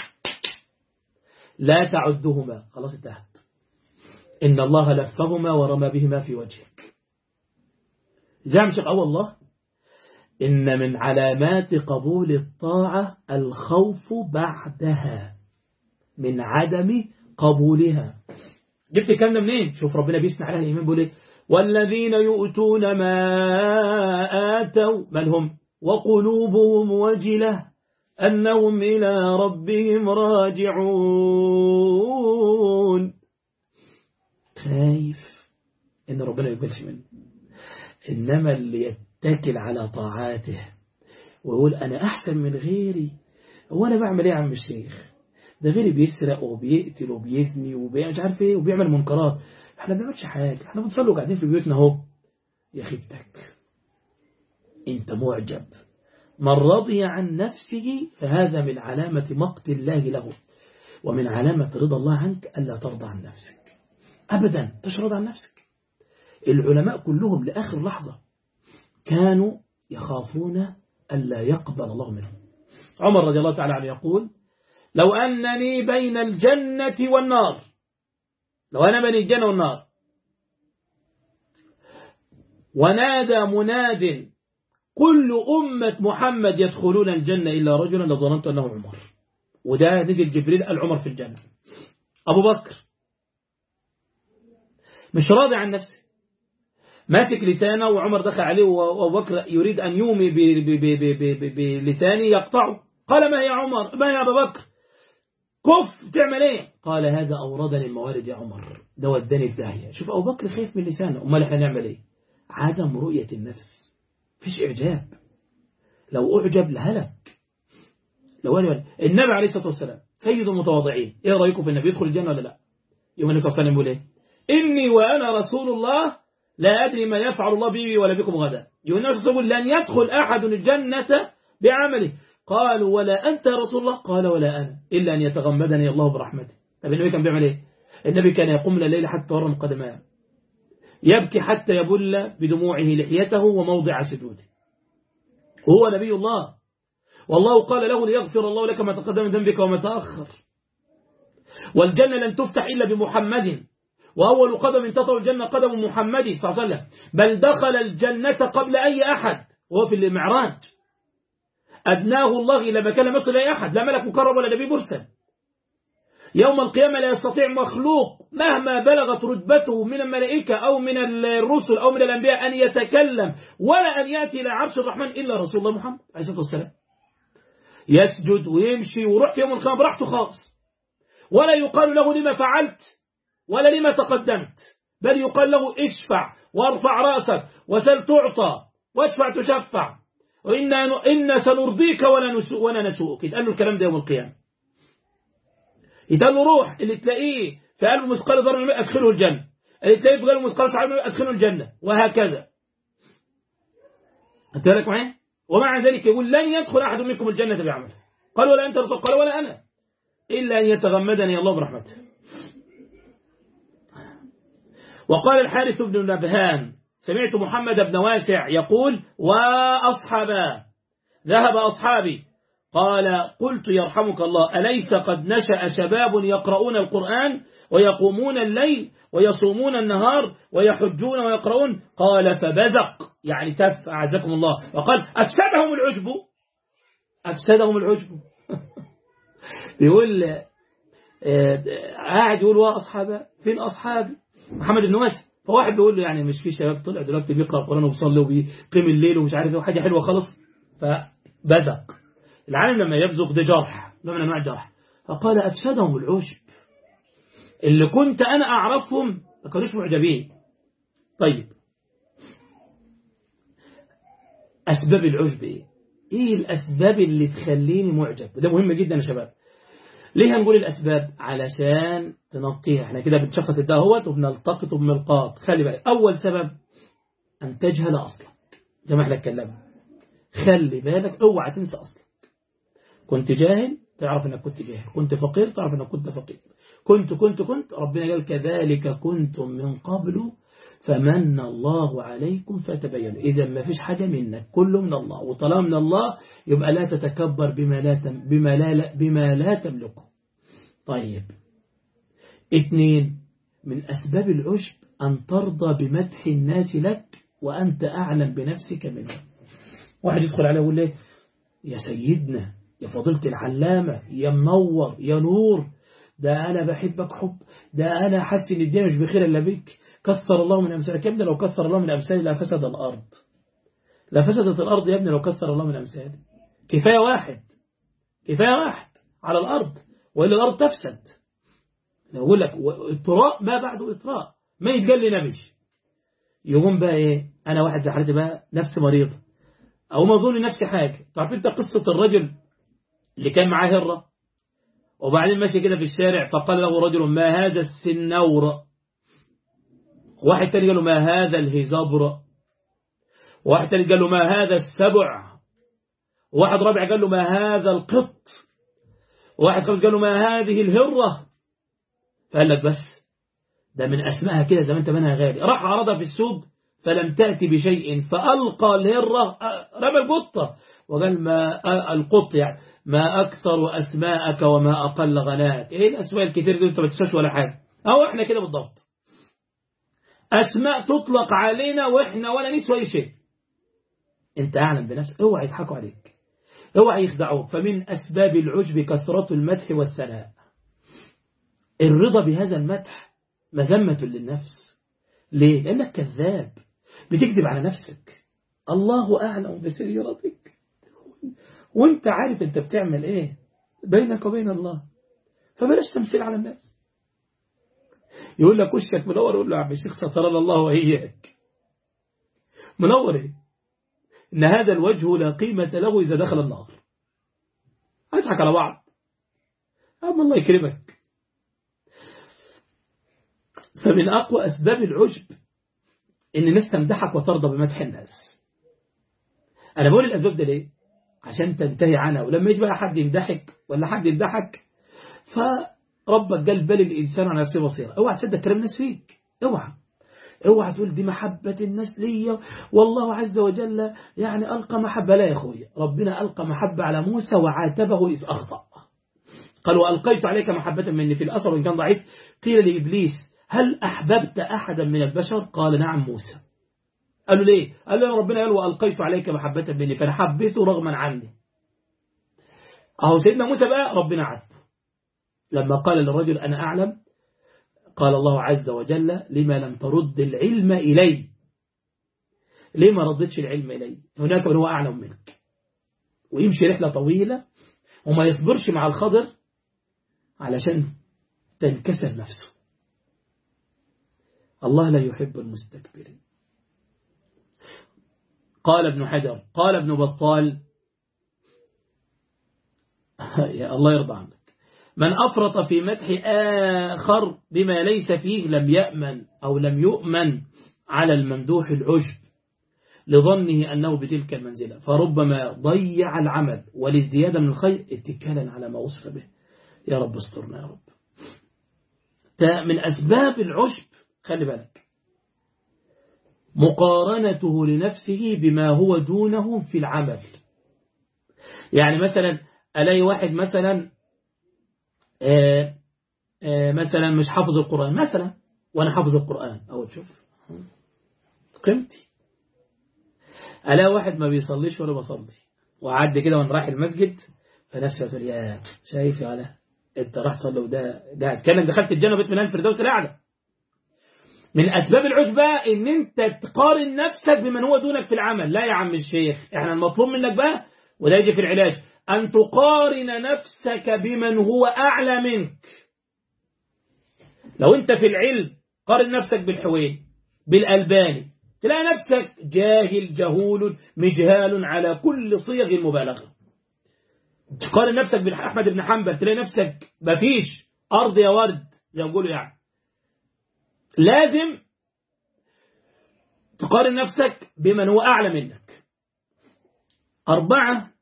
لا تعدهما خلاص انتهت ان الله لفهما ورمى بهما في وجهك زعم شيخ اه والله إن من علامات قبول الطاعة الخوف بعدها من عدم قبولها جبت الكلام ده منين شوف ربنا بيسمع عليها الإيمان بيقول ايه والذين يؤتون ما آتوا من هم وقلوبهم وجلة أنهم إلى ربهم راجعون خايف إن ربنا يقبلش منه إنما اللي يتكل على طاعاته ويقول أنا أحسن من غيري هو أنا بعمل إيه يا عم الشيخ ده غيري بيسرق وبيقتل وبيزني ومش عارف إيه وبيعمل منكرات احنا ما بنعملش حاجة احنا بنصلي وقاعدين في بيوتنا اهو يا خيبتك انت معجب من رضي عن نفسه فهذا من علامة مقت الله له ومن علامة رضا الله عنك ألا ترضى عن نفسك أبدا تشرض عن نفسك العلماء كلهم لآخر لحظة كانوا يخافون ألا يقبل الله منهم عمر رضي الله تعالى عنه يقول لو أنني بين الجنة والنار لو أنا بين الجنة والنار ونادى مناد كل أمة محمد يدخلون الجنة إلا رجلا لظننت أنه عمر وده نزل جبريل قال عمر في الجنة أبو بكر مش راضي عن نفسه ماسك لسانه وعمر دخل عليه وأبو بكر يريد أن يومي بلسانه يقطعه قال ما يا عمر ما يا أبو بكر كف تعمل ايه قال هذا أوردني الموارد يا عمر ده وداني في داهية شوف أبو بكر خايف من لسانه أمال احنا نعمل ايه عدم رؤية النفس فيش إعجاب لو أعجب لهلك لو أعجب النبي عليه الصلاة والسلام سيد المتواضعين ايه رأيكم في النبي يدخل الجنة ولا لا يوم النبي صلى الله عليه وسلم يقول ايه إني وأنا رسول الله لا أدري ما يفعل الله بي ولا بكم غدا يقول النبي صلى الله عليه وسلم لن يدخل أحد الجنة بعمله قالوا ولا أنت يا رسول الله قال ولا أنا إلا أن يتغمدني الله برحمته طب النبي كان بيعمل إيه النبي كان يقوم الليل حتى ورم قدماه يبكي حتى يبل بدموعه لحيته وموضع سجوده هو نبي الله والله قال له ليغفر الله لك ما تقدم من ذنبك وما تأخر والجنة لن تفتح إلا بمحمد وأول قدم تطع الجنة قدم محمد صلى الله عليه وسلم بل دخل الجنة قبل أي أحد وهو في المعراج أدناه الله إلى مكان لا يصل أي أحد لا ملك مكرم ولا نبي مرسل يوم القيامة لا يستطيع مخلوق مهما بلغت رتبته من الملائكة أو من الرسل أو من الأنبياء أن يتكلم ولا أن يأتي إلى عرش الرحمن إلا رسول الله محمد عليه الصلاة والسلام يسجد ويمشي ويروح في يوم القيامة براحته خالص ولا يقال له لما فعلت ولا لما تقدمت بل يقال له اشفع وارفع رأسك وسل تعطى واشفع تشفع وإنا إن سنرضيك ولا نسوء ولا نسوءك يتقال له الكلام ده يوم القيامة يتقال له روح اللي تلاقيه في قلبه مثقال ذره أدخله الجنة اللي تلاقيه في قلبه مثقال شعر أدخله الجنة وهكذا أنت بالك معايا ومع ذلك يقول لن يدخل أحد منكم الجنة بعمله قال ولا أنت رسول قال ولا أنا إلا أن يتغمدني الله برحمته وقال الحارث بن نبهان سمعت محمد بن واسع يقول وأصحابا ذهب أصحابي قال قلت يرحمك الله أليس قد نشأ شباب يقرؤون القرآن ويقومون الليل ويصومون النهار ويحجون ويقرؤون قال فبزق يعني تف أعزكم الله وقال أفسدهم العجب أفسدهم العجب بيقول قاعد يقول وأصحابه فين أصحابي محمد بن واسع فواحد بيقول له يعني مش في شباب طلع دلوقتي بيقرأ القرآن وبيصلي وبيقيم الليل ومش عارف ايه وحاجة حلوة خالص فبزق العالم لما يبزق ده جرح نوع من انواع الجرح فقال أفسدهم العشب اللي كنت أنا أعرفهم ما كانوش معجبين طيب أسباب العجب إيه إيه الأسباب اللي تخليني معجب ده مهم جدا يا شباب ليه هنقول الأسباب علشان تنقيها احنا كده بنشخص الدهوت وبنلتقط وبنلقاط خلي بالك أول سبب أن تجهل أصلك زي ما احنا اتكلمنا خلي بالك اوعى تنسى أصلك كنت جاهل تعرف انك كنت جاهل كنت فقير تعرف انك كنت فقير كنت كنت كنت ربنا قال كذلك كنتم من قبل فمن الله عليكم فتبينوا إذا ما فيش حاجة منك كله من الله وطالما من الله يبقى لا تتكبر بما لا تم بما لا بما لا تملكه طيب اثنين من أسباب العشب أن ترضى بمدح الناس لك وأنت أعلم بنفسك منهم واحد يدخل عليه ويقول له يا سيدنا يا فضيلة العلامة يا منور يا نور ده أنا بحبك حب ده أنا حاسس إن الدنيا مش بخير إلا بك كثر الله من أمثالك يا ابني لو كثر الله من أمثالي لفسد الأرض لفسدت الأرض يا ابني لو كثر الله من أمثالي كفاية واحد كفاية واحد على الأرض وإلا الأرض تفسد يقول لك اطراء ما بعده إطراء ما يتقال لي نبي يقوم بقى إيه أنا واحد زي حالتي بقى نفسي مريض أو ما أظن نفسي حاجة تعرف أنت قصة الرجل اللي كان معاه هرة وبعدين ماشي كده في الشارع فقال له رجل ما هذا السنور واحد تاني قال له ما هذا الهزبر واحد تاني قال له ما هذا السبع واحد رابع قال له ما هذا القط واحد خمس قال له ما هذه الهرة فقال لك بس ده من أسمائها كده زي ما انت منها غالي راح عرضها في السوق فلم تأتي بشيء فألقى الهرة رمى القطة وقال ما القط يعني ما أكثر أسماءك وما أقل غناك إيه الأسماء الكتير دي أنت ما تنساش ولا حاجة أو إحنا كده بالضبط أسماء تطلق علينا وإحنا ولا نسوى أي شيء أنت أعلم بنفسك اوعى يضحكوا عليك اوعى يخدعوك فمن أسباب العجب كثرة المدح والثناء الرضا بهذا المدح مذمة للنفس ليه؟ لأنك كذاب بتكذب على نفسك الله أعلم بسريرتك وانت عارف انت بتعمل ايه بينك وبين الله فبلاش تمثيل على الناس يقول لك وشك منور يقول له يا عم الشيخ سترنا الله وإياك منور ايه إن هذا الوجه لا قيمة له إذا دخل النار أضحك على بعض أما الله يكرمك فمن أقوى أسباب العجب إن الناس تمدحك وترضى بمدح الناس أنا بقول الأسباب ده ليه عشان تنتهي عنها ولما يجي بقى حد يمدحك ولا حد يمدحك فربك قال بل الإنسان على نفسه بصيرة اوعى تصدق كلام الناس فيك اوعى اوعى تقول دي محبة الناس ليا والله عز وجل يعني ألقى محبة لا يا أخويا ربنا ألقى محبة على موسى وعاتبه إذ أخطأ قال وألقيت عليك محبة مني في الأثر وإن كان ضعيف قيل لإبليس هل أحببت أحدا من البشر قال نعم موسى قال له ليه قال له ربنا قال وألقيت عليك محبة مني فأنا حبيته رغما عني أهو سيدنا موسى بقى ربنا عاتبه لما قال للرجل أنا أعلم قال الله عز وجل لما لم ترد العلم إلي ليه ما ردتش العلم إلي هناك من هو أعلم منك ويمشي رحلة طويلة وما يصبرش مع الخضر علشان تنكسر نفسه الله لا يحب المستكبرين قال ابن حجر قال ابن بطال يا الله يرضى عنك من أفرط في مدح آخر بما ليس فيه لم يأمن أو لم يؤمن على الممدوح العجب لظنه أنه بتلك المنزلة فربما ضيع العمل والازدياد من الخير اتكالا على ما وصف به يا رب استرنا يا رب من أسباب العجب خلي بالك مقارنته لنفسه بما هو دونه في العمل يعني مثلا ألاقي واحد مثلا آآ آآ مثلا مش حافظ القرآن مثلا وأنا حافظ القرآن أو تشوف قيمتي ألاقي واحد ما بيصليش ولا بصلي وعد كده وأنا رايح المسجد فنفسي تقول يا شايف يا علا أنت راح تصلي وده قاعد كأنك دخلت الجنة بيت من الفردوس الأعلى من أسباب العجبة إن أنت تقارن نفسك بمن هو دونك في العمل لا يا عم الشيخ إحنا المطلوب منك بقى وده يجي في العلاج أن تقارن نفسك بمن هو أعلى منك لو أنت في العلم قارن نفسك بالحوين بالألباني تلاقي نفسك جاهل جهول مجهال على كل صيغ المبالغة تقارن نفسك بأحمد بن حنبل تلاقي نفسك مفيش أرض يا ورد زي ما بيقولوا يعني لازم تقارن نفسك بمن هو أعلى منك أربعة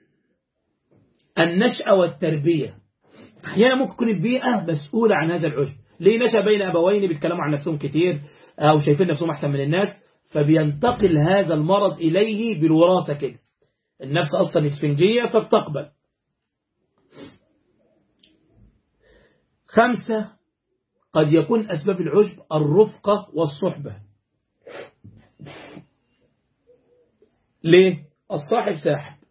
النشأة والتربية أحيانا ممكن تكون البيئة مسؤولة عن هذا العجب ليه نشأ بين أبوين بيتكلموا عن نفسهم كتير أو شايفين نفسهم أحسن من الناس فبينتقل هذا المرض إليه بالوراثة كده النفس أصلا اسفنجية فبتقبل خمسة قد يكون أسباب العجب الرفقة والصحبة ليه؟ الصاحب ساحب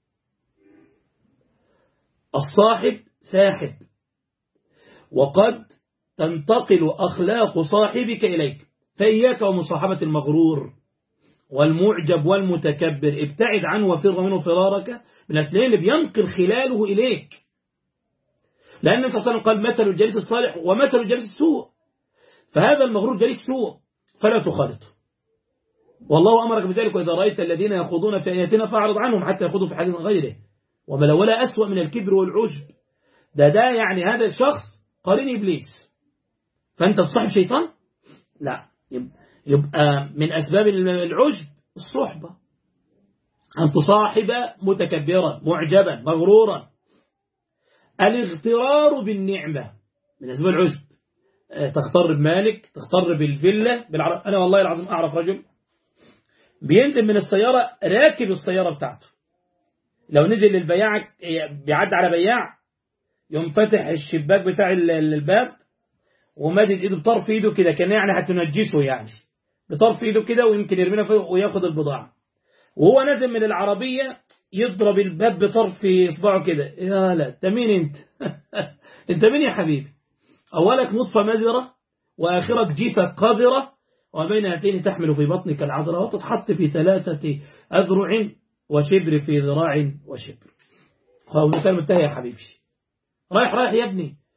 الصاحب ساحب وقد تنتقل أخلاق صاحبك إليك فإياك ومصاحبة المغرور والمعجب والمتكبر ابتعد عنه وفر منه فرارك من الأسلين اللي بينقل خلاله إليك لأن النبي صلى الله عليه وسلم قال مثل الجليس الصالح ومثل الجليس السوء فهذا المغرور جليس سوء فلا تخالطه والله أمرك بذلك وإذا رأيت الذين يخوضون في آياتنا فأعرض عنهم حتى يخوضوا في حديث غيره وما ولا أسوأ من الكبر والعجب ده ده يعني هذا الشخص قرين إبليس فأنت تصاحب شيطان لا يبقى من أسباب العجب الصحبة أن تصاحب متكبرا معجبا مغرورا الاغترار بالنعمة من أسباب العجب تغتر بمالك تغتر بالفيلا بالعرب أنا والله العظيم أعرف رجل بينزل من السيارة راكب السيارة بتاعته لو نزل للبياع بيعدي على بياع يوم فتح الشباك بتاع الباب ومادد ايده بطرف ايده كده كان يعني هتنجسه يعني بطرف ايده كده ويمكن يرمينا فيه وياخد البضاعة وهو نازل من العربية يضرب الباب بطرف اصبعه كده يا لا انت مين انت انت مين يا حبيبي اولك نطفة مذرة واخرك جيفة قذرة وبين هاتين تحمل في بطنك العذراء وتتحط في ثلاثة أذرع وشبر في ذراع وشبر خلاص مثال منتهي يا حبيبي رايح رايح يا ابني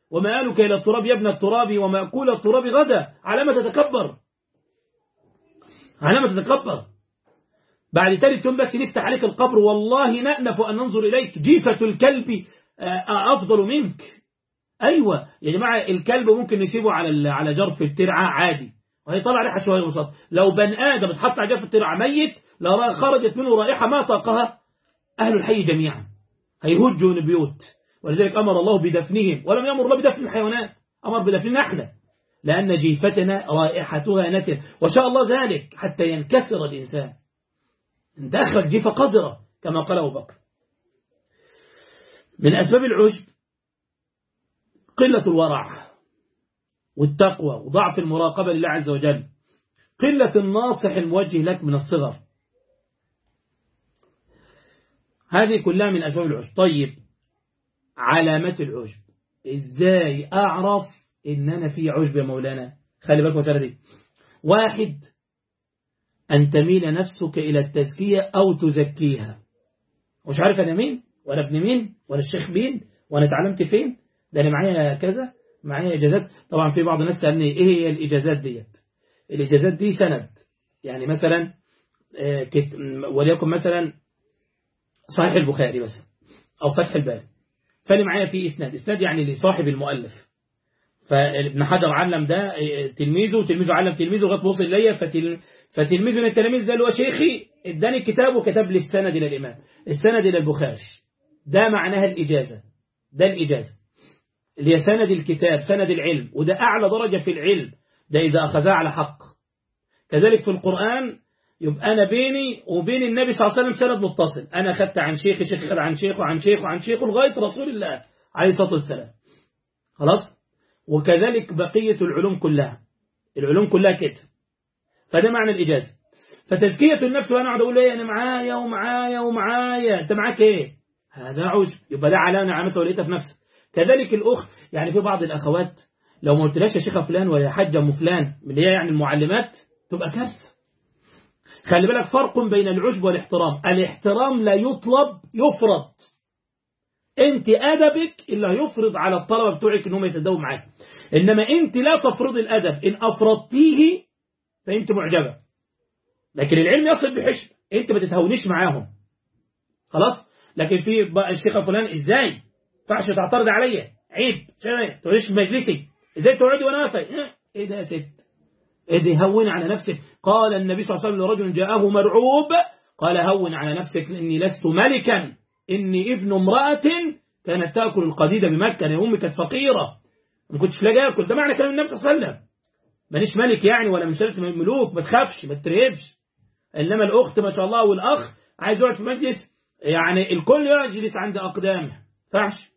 ومآلك إلى التراب يا ابن التراب ومأكول التراب غدا على ما تتكبر على ما تتكبر بعد ثالث يوم بس نفتح عليك القبر والله نأنف أن ننظر إليك جيفة الكلب أفضل منك أيوة يا جماعة الكلب ممكن نسيبه على على جرف الترعة عادي وهيطلع ريحة شوية بسيطة لو بن آدم اتحط على جرف الترعة ميت لو خرجت منه رائحة ما طاقها أهل الحي جميعا هيهجوا من البيوت ولذلك أمر الله بدفنهم ولم يأمر الله بدفن الحيوانات أمر بدفننا احنا لأن جيفتنا رائحتها نتن وشاء الله ذلك حتى ينكسر الإنسان انت أخرج جيفة قدرة كما قال أبو بكر من أسباب العجب قلة الورع والتقوى وضعف المراقبة لله عز وجل قلة الناصح الموجه لك من الصغر هذه كلها من أسباب العجب طيب علامات العجب إزاي أعرف إن أنا في عجب يا مولانا خلي بالك مسألة دي واحد أن تميل نفسك إلى التزكية أو تزكيها مش عارف أنا مين ولا ابن مين ولا الشيخ مين وأنا اتعلمت فين ده أنا معايا كذا معايا إجازات طبعا في بعض الناس سألني إيه هي الإجازات ديت الإجازات دي سند يعني مثلا وليكن مثلا صحيح البخاري مثلا أو فتح الباري فاللي معايا فيه إسناد إسناد يعني لصاحب المؤلف فابن حجر علم ده تلميذه وتلميذه علم تلميذه لغايه وصل ليا فتل... فتلميذه من التلاميذ ده اللي هو شيخي اداني الكتاب وكتب لي السند الى الامام السند الى البخاري ده معناها الاجازه ده الاجازه اللي هي سند الكتاب سند العلم وده اعلى درجه في العلم ده اذا اخذها على حق كذلك في القران يبقى انا بيني وبين النبي صلى الله عليه وسلم سند متصل انا خدت عن شيخي شيخ خد عن شيخه وعن شيخه وعن شيخه لغايه رسول الله عليه الصلاه والسلام خلاص وكذلك بقية العلوم كلها العلوم كلها كده فده معنى الإجازة فتزكية النفس وأنا أقعد أقول إيه أنا معايا ومعايا ومعايا أنت معاك إيه هذا عجب يبقى ده علامة نعمته ولقيتها في نفسك كذلك الأخت يعني في بعض الأخوات لو ما قلتلاش يا شيخة فلان ولا حاجة أم فلان اللي هي يعني المعلمات تبقى كارثة خلي بالك فرق بين العجب والاحترام الاحترام لا يطلب يفرض انت ادبك اللي هيفرض على الطلبة بتوعك انهم يتداووا معاك انما انت لا تفرض الادب ان افرضتيه فانت معجبة لكن العلم يصل بحشم انت ما تتهونيش معاهم خلاص لكن في الشيخ فلان ازاي فعش تعترض عليا عيب شوية تقوليش في مجلسي ازاي تقعدي وانا واقف ايه ده يا ست ايه ده هون على نفسك قال النبي صلى الله عليه وسلم لرجل جاءه مرعوب قال هون على نفسك اني لست ملكا إني ابن امرأة كانت تأكل القديدة بمكة أنا أمي كانت فقيرة ما كنتش لاقي أكل ده معنى كلام النبي صلى الله عليه وسلم مانيش ملك يعني ولا من سلسلة من الملوك ما تخافش ما ترهبش إنما الأخت ما شاء الله والأخ عايز يقعد في مجلس يعني الكل يجلس عند أقدامه فعش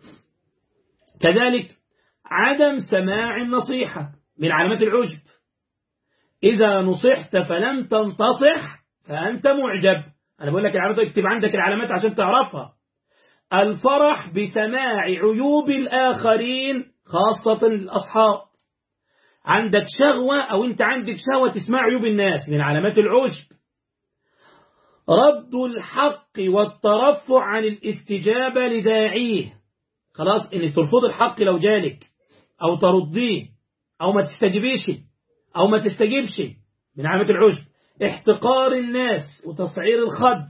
كذلك عدم سماع النصيحة من علامات العجب إذا نصحت فلم تنتصح فأنت معجب أنا بقول لك العلامات اكتب عندك العلامات عشان تعرفها الفرح بسماع عيوب الآخرين خاصة الأصحاب عندك شغوة أو أنت عندك شهوة تسمع عيوب الناس من علامات العجب رد الحق والترفع عن الاستجابة لداعيه خلاص إنك ترفض الحق لو جالك أو ترديه أو ما تستجيبيش أو ما تستجيبش من علامات العجب احتقار الناس وتصعير الخد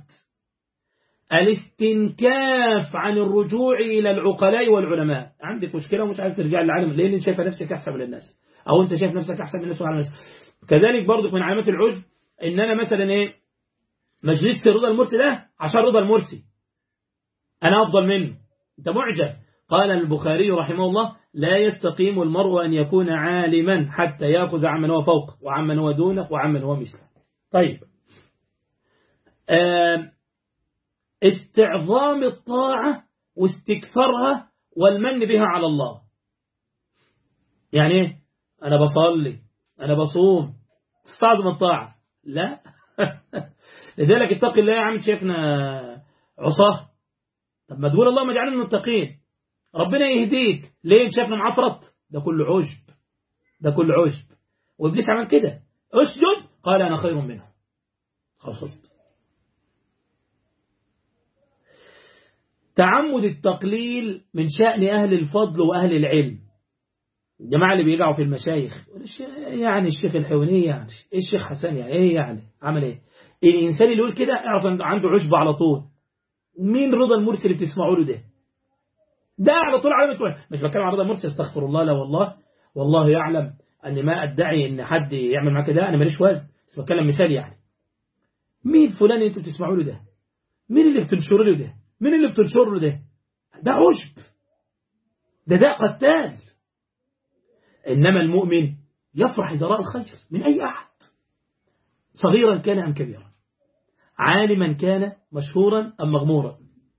الاستنكاف عن الرجوع إلى العقلاء والعلماء عندك مشكلة ومش عايز ترجع للعالم ليه انت شايف نفسك أحسن من الناس أو أنت شايف نفسك أحسن من الناس وعلى الناس كذلك برضك من علامات العجب إن أنا مثلا إيه مجلس رضا المرسي ده عشان رضا المرسي أنا أفضل منه أنت معجب قال البخاري رحمه الله لا يستقيم المرء أن يكون عالما حتى يأخذ عمن هو فوق وعمن هو دونه وعمن هو مثله طيب استعظام الطاعة واستكثرها والمن بها على الله يعني ايه أنا بصلي أنا بصوم تستعظم الطاعة لا لذلك اتق الله يا عم شايفنا عصاه طب ما تقول اللهم اجعلنا من المتقين ربنا يهديك ليه شايفنا معفرط ده كله عجب ده كله عجب وابليس عمل كده اسجد قال انا خير منه خلصت تعمد التقليل من شأن أهل الفضل وأهل العلم الجماعة اللي بيقعوا في المشايخ يعني الشيخ الحيواني يعني ايه الشيخ حسن يعني ايه يعني عمل ايه الإنسان اللي يقول كده اعرف عنده عشب على طول مين رضا المرسي اللي بتسمعوا له ده ده على طول علامة مش بتكلم عن رضا المرسي استغفر الله لا والله والله يعلم أني ما أدعي أن حد يعمل معاك ده أنا ماليش وزن بس بتكلم مثال يعني مين فلان اللي انتوا بتسمعوا له ده مين اللي بتنشروا له ده مين اللي بتنشر له ده ده عشب ده ده قتال إنما المؤمن يفرح إذا رأى الخير من أي أحد صغيرا كان أم كبيرا عالما كان مشهورا أم مغمورا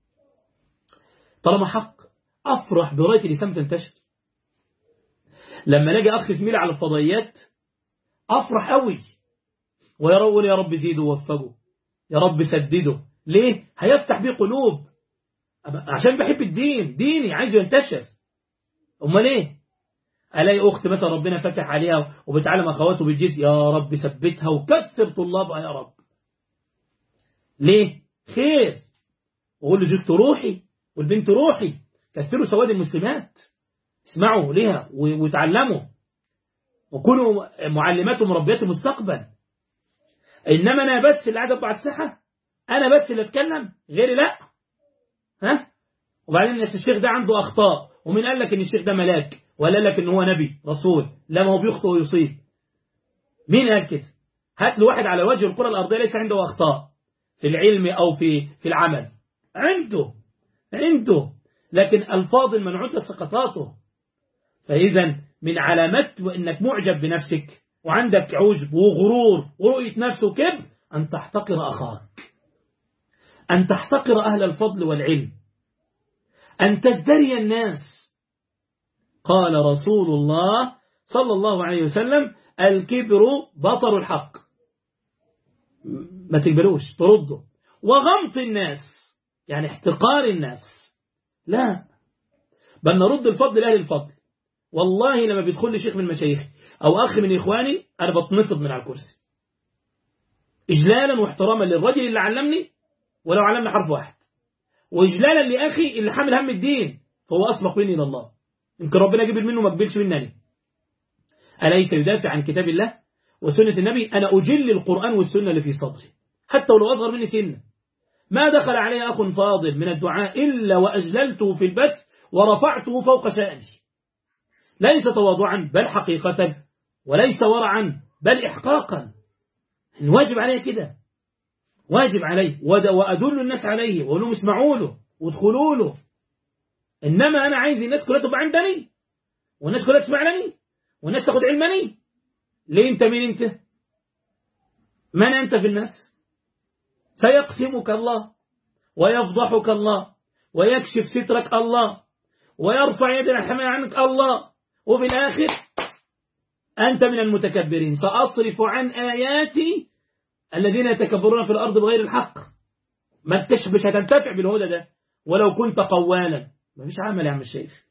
طالما حق أفرح براية الإسلام تنتشر لما نجي أخ زميلي على الفضائيات أفرح قوي ويقول يا رب زيده ووفقه يا رب سدده ليه هيفتح بيه قلوب عشان بحب الدين ديني عايزه ينتشر امال ايه الاقي اخت مثلا ربنا فتح عليها وبتعلم اخواته بالجيش يا رب ثبتها وكثر طلابها يا رب ليه خير وقول له زوجته روحي والبنت روحي كثروا سواد المسلمات اسمعوا ليها وتعلموا وكونوا معلمات ومربيات المستقبل انما انا بس اللي قاعد على الساحه انا بس اللي اتكلم غيري لا ها وبعدين الشيخ ده عنده اخطاء ومين قال لك ان الشيخ ده ملاك ولا قال لك ان هو نبي رسول لا ما هو بيخطئ ويصيب مين قال كده هات له واحد على وجه الكره الارضيه ليس عنده اخطاء في العلم او في في العمل عنده عنده لكن الفاضل من عدت سقطاته فاذا من علامات انك معجب بنفسك وعندك عجب وغرور ورؤيه نفس وكبر ان تحتقر اخاك أن تحتقر أهل الفضل والعلم أن تزدري الناس قال رسول الله صلى الله عليه وسلم الكبر بطر الحق ما تكبروش ترده وغمط الناس يعني احتقار الناس لا بل نرد الفضل لأهل الفضل والله لما بيدخل لي شيخ من مشايخي أو أخ من إخواني أنا بتنفض من على الكرسي إجلالا واحتراما للرجل اللي علمني ولو علمنا حرف واحد وإجلالا لأخي اللي حامل هم الدين فهو أسبق مني إلى الله يمكن ربنا يقبل منه ما قبلش مني أليس يدافع عن كتاب الله وسنة النبي أنا أجل القرآن والسنة اللي في صدري حتى ولو أصغر مني سنة ما دخل علي أخ فاضل من الدعاء إلا وأجللته في البث ورفعته فوق شأني ليس تواضعا بل حقيقة وليس ورعا بل إحقاقا واجب عليه كده واجب عليه وأدل الناس عليه وأقول لهم اسمعوا له وادخلوا له إنما أنا عايز الناس كلها تبقى عندني والناس كلها تسمعني والناس تاخد علمني ليه أنت مين أنت من أنت في الناس سيقسمك الله ويفضحك الله ويكشف سترك الله ويرفع يد الحماية عنك الله وفي الآخر أنت من المتكبرين سأصرف عن آياتي الذين يتكبرون في الأرض بغير الحق ما انتش مش هتنتفع بالهدى ده ولو كنت قوالا ما فيش عمل يا عم الشيخ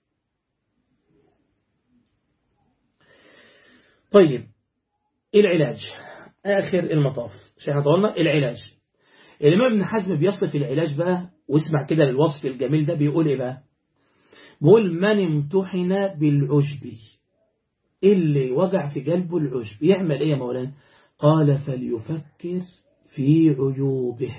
طيب العلاج آخر المطاف شيخ طولنا العلاج الإمام ابن حزم بيصف العلاج بقى واسمع كده للوصف الجميل ده بيقول إيه بقى بيقول من امتحن بالعجب اللي وجع في قلبه العجب يعمل إيه يا مولانا قال فليفكر في عيوبه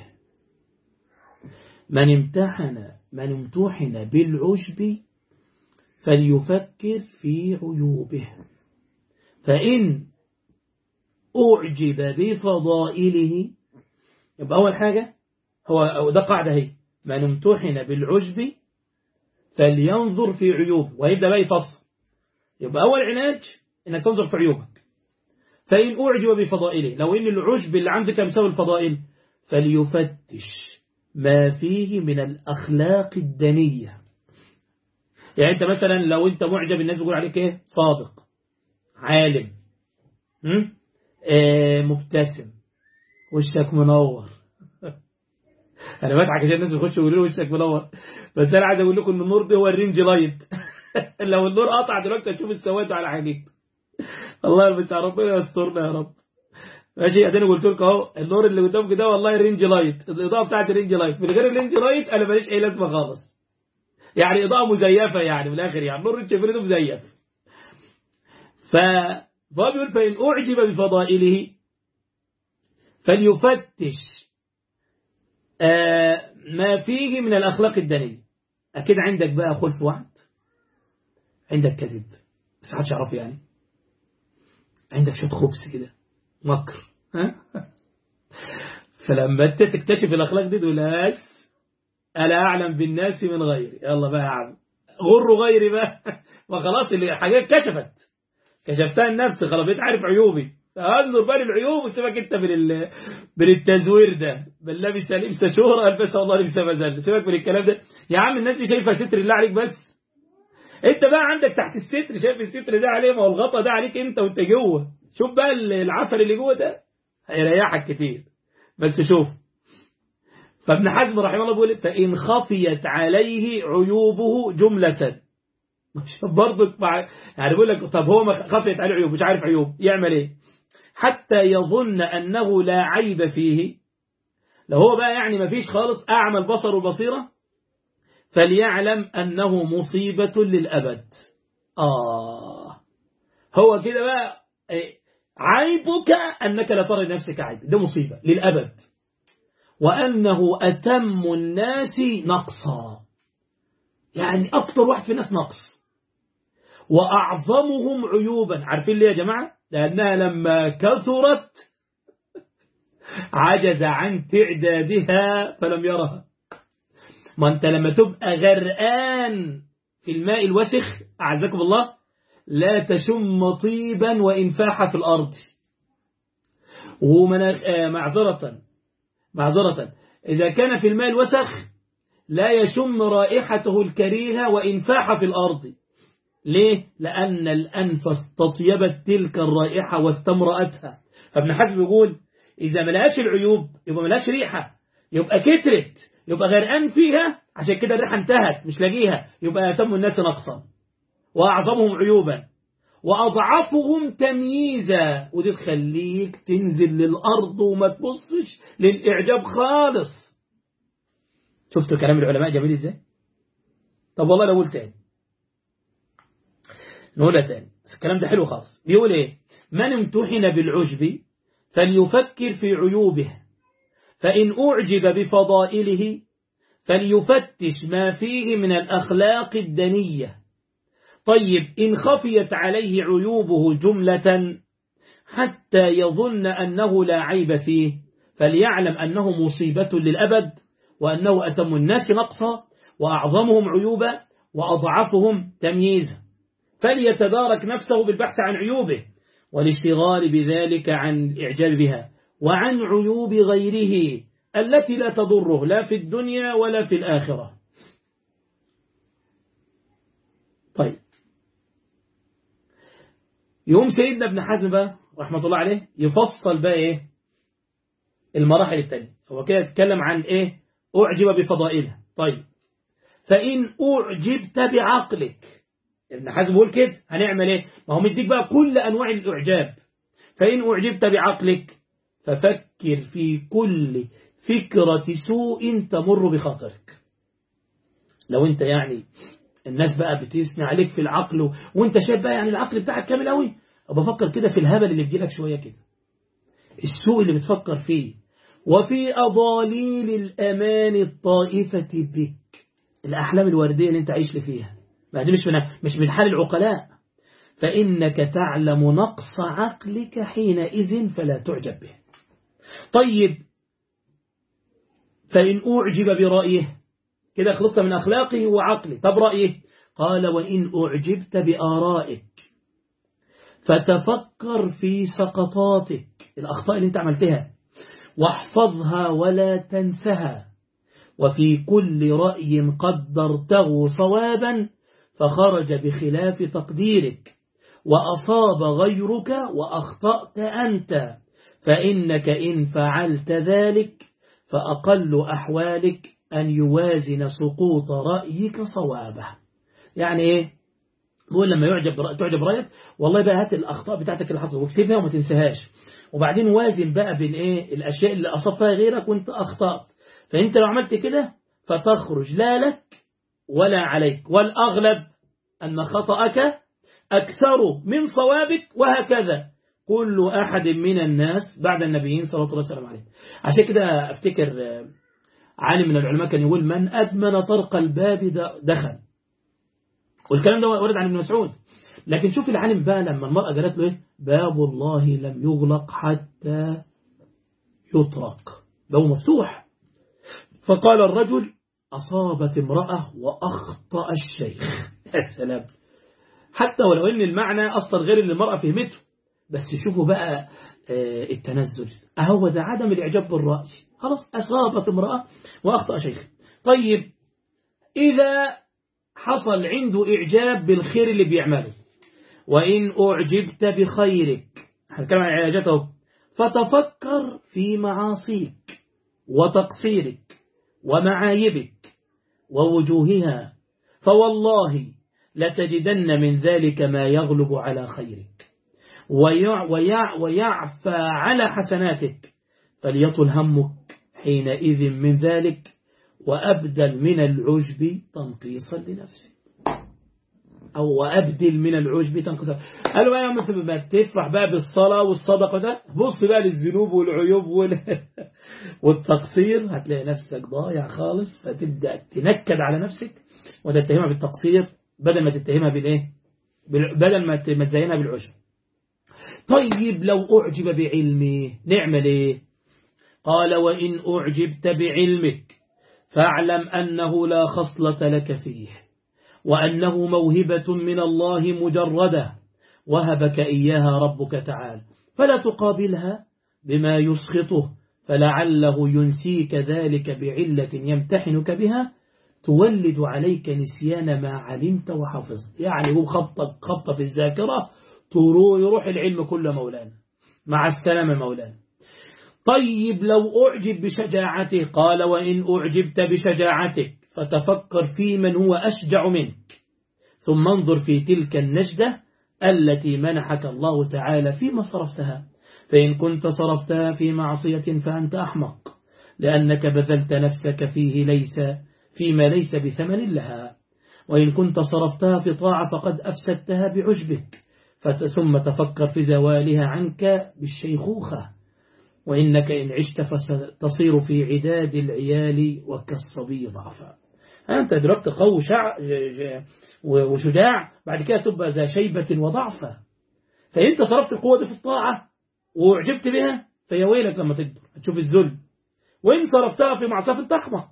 من امتحن من امتحن بالعجب فليفكر في عيوبه فإن أعجب بفضائله يبقى أول حاجة هو ده قاعدة هي من امتحن بالعجب فلينظر في عيوبه ويبدأ بقى يفصل يبقى أول علاج إنك تنظر في عيوبك فإن أعجب بفضائله لو إن العجب اللي عندك مساوي الفضائل فليفتش ما فيه من الأخلاق الدنية يعني أنت مثلا لو أنت معجب الناس بيقول عليك إيه صادق عالم آه مبتسم وشك منور أنا بضحك عشان الناس بيخشوا يقولوا له وشك منور بس أنا عايز أقول لكم إن النور ده هو الرينج لايت لو النور قطع دلوقتي هتشوف السواد على عينيك الله بتاع ربنا يسترنا يا رب ماشي اديني قلت لك اهو النور اللي قدامك ده والله رينج لايت الاضاءه بتاعت رينج لايت من غير الرينج لايت انا ماليش اي لازمه خالص يعني إضاءة مزيفة يعني من الآخر يعني نور الشفريد مزيف ف... فهو بيقول فإن أعجب بفضائله فليفتش آه ما فيه من الأخلاق الدنية أكيد عندك بقى خلف وعد عندك كذب بس حدش يعرفه يعني عندك شوية خبز كده مكر ها فلما انت تكتشف الأخلاق دي دولاش ألا أعلم بالناس من غيري يلا بقى يا عم غروا غيري بقى وخلاص الحاجات كشفت كشفتها النفس خلاص بقيت عارف عيوبي انظر بقى للعيوب وسيبك انت من ال... من التزوير ده بل لبس لبس شهرة البسها الله لبس مزل سيبك من الكلام ده يا عم الناس دي شايفه ستر الله عليك بس انت بقى عندك تحت الستر شايف الستر ده عليه ما هو الغطا ده عليك انت وانت جوه شوف بقى العفن اللي جوه ده هيريحك كتير بس شوف فابن حزم رحمه الله بيقول فإن خفيت عليه عيوبه جملة مش برضه يعني بيقول لك طب هو خفيت عليه عيوب مش عارف عيوب يعمل ايه حتى يظن أنه لا عيب فيه لو هو بقى يعني ما فيش خالص أعمى البصر والبصيرة فليعلم أنه مصيبة للأبد آه هو كده بقى عيبك أنك لا ترى نفسك عيب ده مصيبة للأبد وأنه أتم الناس نقصا يعني أكثر واحد في الناس نقص وأعظمهم عيوبا عارفين ليه يا جماعة لأنها لما كثرت عجز عن تعدادها فلم يرها ما أنت لما تبقى غرقان في الماء الوسخ أعزكم الله لا تشم طيبا وإنفاح في الأرض معذرة معذرة إذا كان في الماء الوسخ لا يشم رائحته الكريهة وإنفاح في الأرض ليه؟ لأن الأنف استطيبت تلك الرائحة واستمرأتها فابن حزم يقول إذا ملهاش العيوب يبقى ملهاش ريحة يبقى كترت يبقى غرقان فيها عشان كده الريحة انتهت مش لاقيها يبقى يتم الناس نقصا وأعظمهم عيوبا وأضعفهم تمييزا ودي تخليك تنزل للأرض وما تبصش للإعجاب خالص شفتوا كلام العلماء جميل ازاي طب والله لو قلت تاني نقولها تاني بس الكلام ده حلو خالص بيقول ايه من امتحن بالعجب فليفكر في عيوبه فإن أعجب بفضائله فليفتش ما فيه من الأخلاق الدنية طيب إن خفيت عليه عيوبه جملة حتى يظن أنه لا عيب فيه فليعلم أنه مصيبة للأبد وأنه أتم الناس نقصا وأعظمهم عيوبا وأضعفهم تمييزا فليتدارك نفسه بالبحث عن عيوبه والاشتغال بذلك عن الإعجاب بها وعن عيوب غيره التي لا تضره لا في الدنيا ولا في الآخرة طيب يوم سيدنا ابن حزم بقى رحمة الله عليه يفصل بقى ايه المراحل التانية هو كده يتكلم عن ايه أعجب بفضائلها طيب فإن أعجبت بعقلك ابن حزم بيقول كده هنعمل ايه ما هو مديك بقى كل أنواع الإعجاب فإن أعجبت بعقلك ففكر في كل فكرة سوء تمر بخاطرك لو انت يعني الناس بقى بتثني عليك في العقل وانت شايف بقى يعني العقل بتاعك كامل قوي بفكر كده في الهبل اللي بيجيلك شوية كده السوء اللي بتفكر فيه وفي أضاليل الأمان الطائفة بك الأحلام الوردية اللي انت عايش فيها ما دي مش من مش من حال العقلاء فإنك تعلم نقص عقلك حينئذ فلا تعجب به طيب فإن أعجب برأيه كده خلصت من أخلاقه وعقله طب رأيه قال وإن أعجبت بآرائك فتفكر في سقطاتك الأخطاء اللي انت عملتها واحفظها ولا تنسها وفي كل رأي قدرته صوابا فخرج بخلاف تقديرك وأصاب غيرك وأخطأت أنت فإنك إن فعلت ذلك فأقل أحوالك أن يوازن سقوط رأيك صوابه يعني إيه بقول لما يعجب تعجب رأيك والله بقى هات الأخطاء بتاعتك اللي حصلت واكتبها وما تنساهاش وبعدين وازن بقى بين إيه الأشياء اللي أصبتها غيرك وانت أخطأت فأنت لو عملت كده فتخرج لا لك ولا عليك والأغلب أن خطأك أكثر من صوابك وهكذا كل أحد من الناس بعد النبيين صلى الله عليه وسلم عليه عشان كده أفتكر عالم من العلماء كان يقول من أدمن طرق الباب دخل والكلام ده ورد عن ابن مسعود لكن شوف العالم بقى لما المرأة قالت له إيه باب الله لم يغلق حتى يطرق باب مفتوح فقال الرجل أصابت امرأة وأخطأ الشيخ السلام حتى ولو ان المعنى أصلا غير اللي المرأة فهمته بس شوفوا بقى التنزل أهو ده عدم الإعجاب بالرأي خلاص أصابت امرأة وأخطأ شيخ طيب إذا حصل عنده إعجاب بالخير اللي بيعمله وإن أعجبت بخيرك هنتكلم عن علاجته فتفكر في معاصيك وتقصيرك ومعايبك ووجوهها فوالله لتجدن من ذلك ما يغلب على خيرك ويع ويع ويعفى على حسناتك فليطل همك حينئذ من ذلك وأبدل من العجب تنقيصا لنفسك أو وأبدل من العجب تنقيصا قالوا بقى يا مثل ما تفرح بقى بالصلاة والصدقة ده بص بقى للذنوب والعيوب وال... والتقصير هتلاقي نفسك ضايع خالص فتبدأ تنكد على نفسك وتتهمها بالتقصير بدل ما تتهمها بالإيه بدل ما تزينها بالعجب طيب لو أعجب بعلمي نعمل إيه قال وإن أعجبت بعلمك فاعلم أنه لا خصلة لك فيه وأنه موهبة من الله مجردة وهبك إياها ربك تعالى فلا تقابلها بما يسخطه فلعله ينسيك ذلك بعلة يمتحنك بها تولد عليك نسيان ما علمت وحفظت يعني هو خطة, خطة في الذاكرة يروح العلم كله مولانا مع السلامة مولانا طيب لو أعجب بشجاعته قال وإن أعجبت بشجاعتك فتفكر في من هو أشجع منك ثم انظر في تلك النجدة التي منحك الله تعالى فيما صرفتها فإن كنت صرفتها في معصية فأنت أحمق لأنك بذلت نفسك فيه ليس فيما ليس بثمن لها وإن كنت صرفتها في طاعة فقد أفسدتها بعجبك ثم تفكر في زوالها عنك بالشيخوخة وإنك إن عشت فستصير في عداد العيال وكالصبي ضعفا أنت أدركت قوي شع... وشجاع بعد كده تبقى ذا شيبة وضعفة فأنت صرفت القوة دي في الطاعة وأعجبت بها فيا ويلك لما تكبر هتشوف الذل وإن صرفتها في معصية تحمق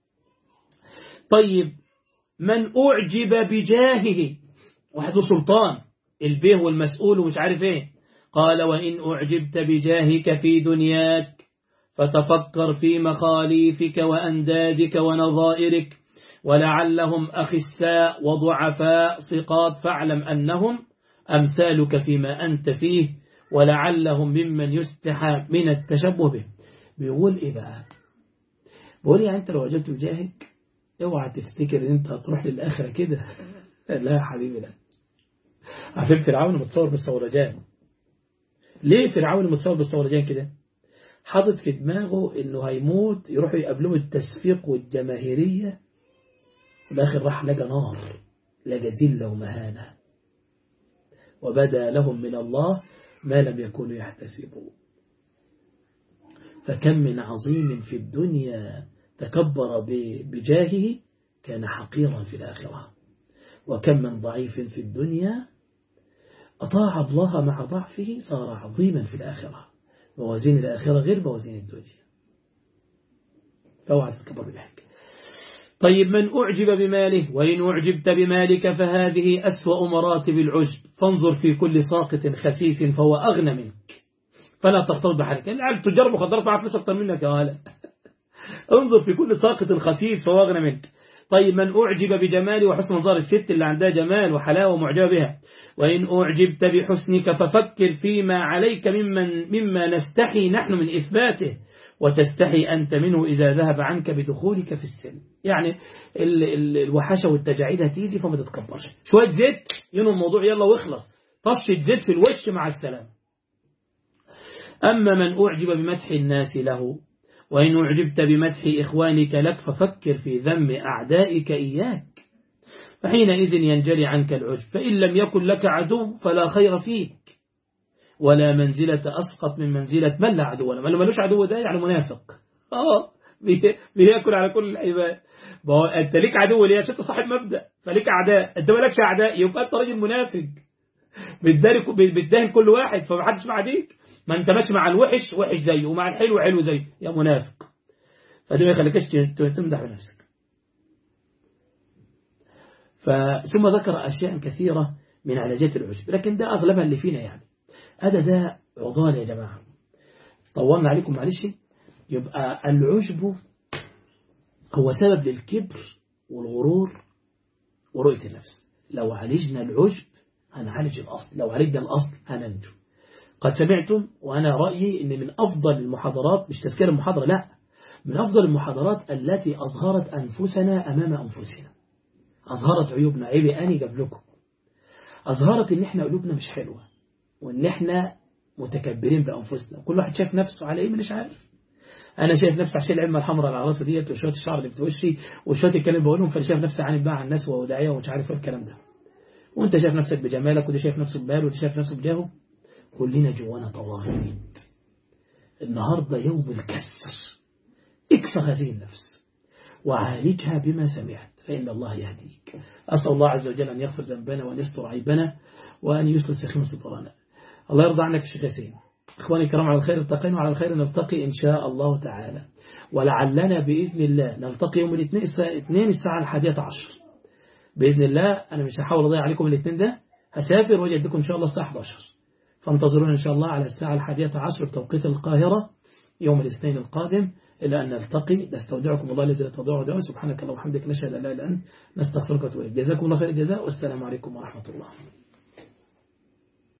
طيب من أعجب بجاهه واحد سلطان البيه والمسؤول ومش عارف ايه قال وإن أعجبت بجاهك في دنياك فتفكر في مخاليفك وأندادك ونظائرك ولعلهم أخساء وضعفاء سقاط فاعلم أنهم أمثالك فيما أنت فيه ولعلهم ممن يستحى من التشبه به بيقول إيه بقى بيقول يعني أنت لو أعجبت بجاهك اوعى تفتكر ان انت هتروح للآخرة كده لا يا حبيبي لا عارفين فرعون متصور بالثورجان ليه فرعون متصور بالثورجان كده حاطط في دماغه انه هيموت يروحوا يقابلوه التصفيق والجماهيرية والآخر راح لقى نار لقى ذلة ومهانة وبدا لهم من الله ما لم يكونوا يحتسبون فكم من عظيم في الدنيا تكبر بجاهه كان حقيرا في الآخرة وكم من ضعيف في الدنيا أطاع الله مع ضعفه صار عظيما في الآخرة موازين الآخرة غير موازين الدنيا فاوعى تتكبر بحك طيب من أعجب بماله وإن أعجبت بمالك فهذه أسوأ مراتب العجب فانظر في كل ساقط خسيس فهو أغنى منك فلا تختلط بحالك العيال تجار مخدرات معاه فلوس أكتر منك يا هلا انظر في كل ساقط خسيس فهو أغنى منك طيب من أعجب بجمال وحسن منظر الست اللي عندها جمال وحلاوة معجبة بها وإن أعجبت بحسنك ففكر فيما عليك ممن مما نستحي نحن من إثباته وتستحي أنت منه إذا ذهب عنك بدخولك في السن يعني ال ال الوحشة والتجاعيد هتيجي فما تتكبرش شوية زيت ينو الموضوع يلا واخلص طشة زيت في الوش مع السلام أما من أعجب بمدح الناس له وإن أعجبت بمدح إخوانك لك ففكر في ذم أعدائك إياك فحينئذ ينجلي عنك العجب فإن لم يكن لك عدو فلا خير فيك ولا منزلة أسقط من منزلة من لا عدو له من ملوش عدو ده يعني منافق اه بياكل على كل العباد انت ليك عدو ليه عشان صاحب مبدأ فليك أعداء انت مالكش أعداء يبقى انت راجل منافق بتدهن كل واحد فمحدش معديك ما انت ماشي مع الوحش وحش زيه ومع الحلو حلو زيه يا منافق فده ما يخليكش تمدح بنفسك ثم ذكر أشياء كثيرة من علاجات العجب لكن ده أغلبها اللي فينا يعني هذا ده عضال يا جماعة طولنا عليكم معلش يبقى العجب هو سبب للكبر والغرور ورؤية النفس لو عالجنا العجب هنعالج الأصل لو عالجنا الأصل هننجو قد سمعتم وأنا رأيي أن من أفضل المحاضرات مش تذكير المحاضرة لا من أفضل المحاضرات التي أظهرت أنفسنا أمام أنفسنا أظهرت عيوبنا عيبي أني قبلكم أظهرت أن إحنا قلوبنا مش حلوة وأن إحنا متكبرين بأنفسنا كل واحد شايف نفسه على إيه مش عارف أنا شايف نفسي عشان العلمة الحمراء على راسي ديت وشوية الشعر اللي في وشي وشوية الكلام بقولهم فأنا شايف نفسي عاني بقى عن الناس وداعية ومش عارف ايه الكلام ده وانت شايف نفسك بجمالك وده شايف نفسه بماله وده شايف نفسه بجاهه كلنا جوانا طواغيت النهاردة يوم الكسر اكسر هذه النفس وعالجها بما سمعت فإن الله يهديك أسأل الله عز وجل أن يغفر ذنبنا وأن يستر عيبنا وأن يسلس سخيم سترنا الله يرضى عنك الشيخ ياسين إخواني الكرام على الخير التقين وعلى الخير نلتقي إن شاء الله تعالى ولعلنا بإذن الله نلتقي يوم الاثنين الساعة الحادية عشر بإذن الله أنا مش هحاول أضيع عليكم الاثنين ده هسافر واجي أديكم إن شاء الله الساعة 11 فانتظرونا إن شاء الله على الساعة الحادية عشر بتوقيت القاهرة يوم الاثنين القادم إلى أن نلتقي نستودعكم الله الذي لا تضيع ودعوه سبحانك اللهم وبحمدك نشهد أن لا إله إلا أنت نستغفرك ونتوب إليك جزاكم الله خير الجزاء والسلام عليكم ورحمة الله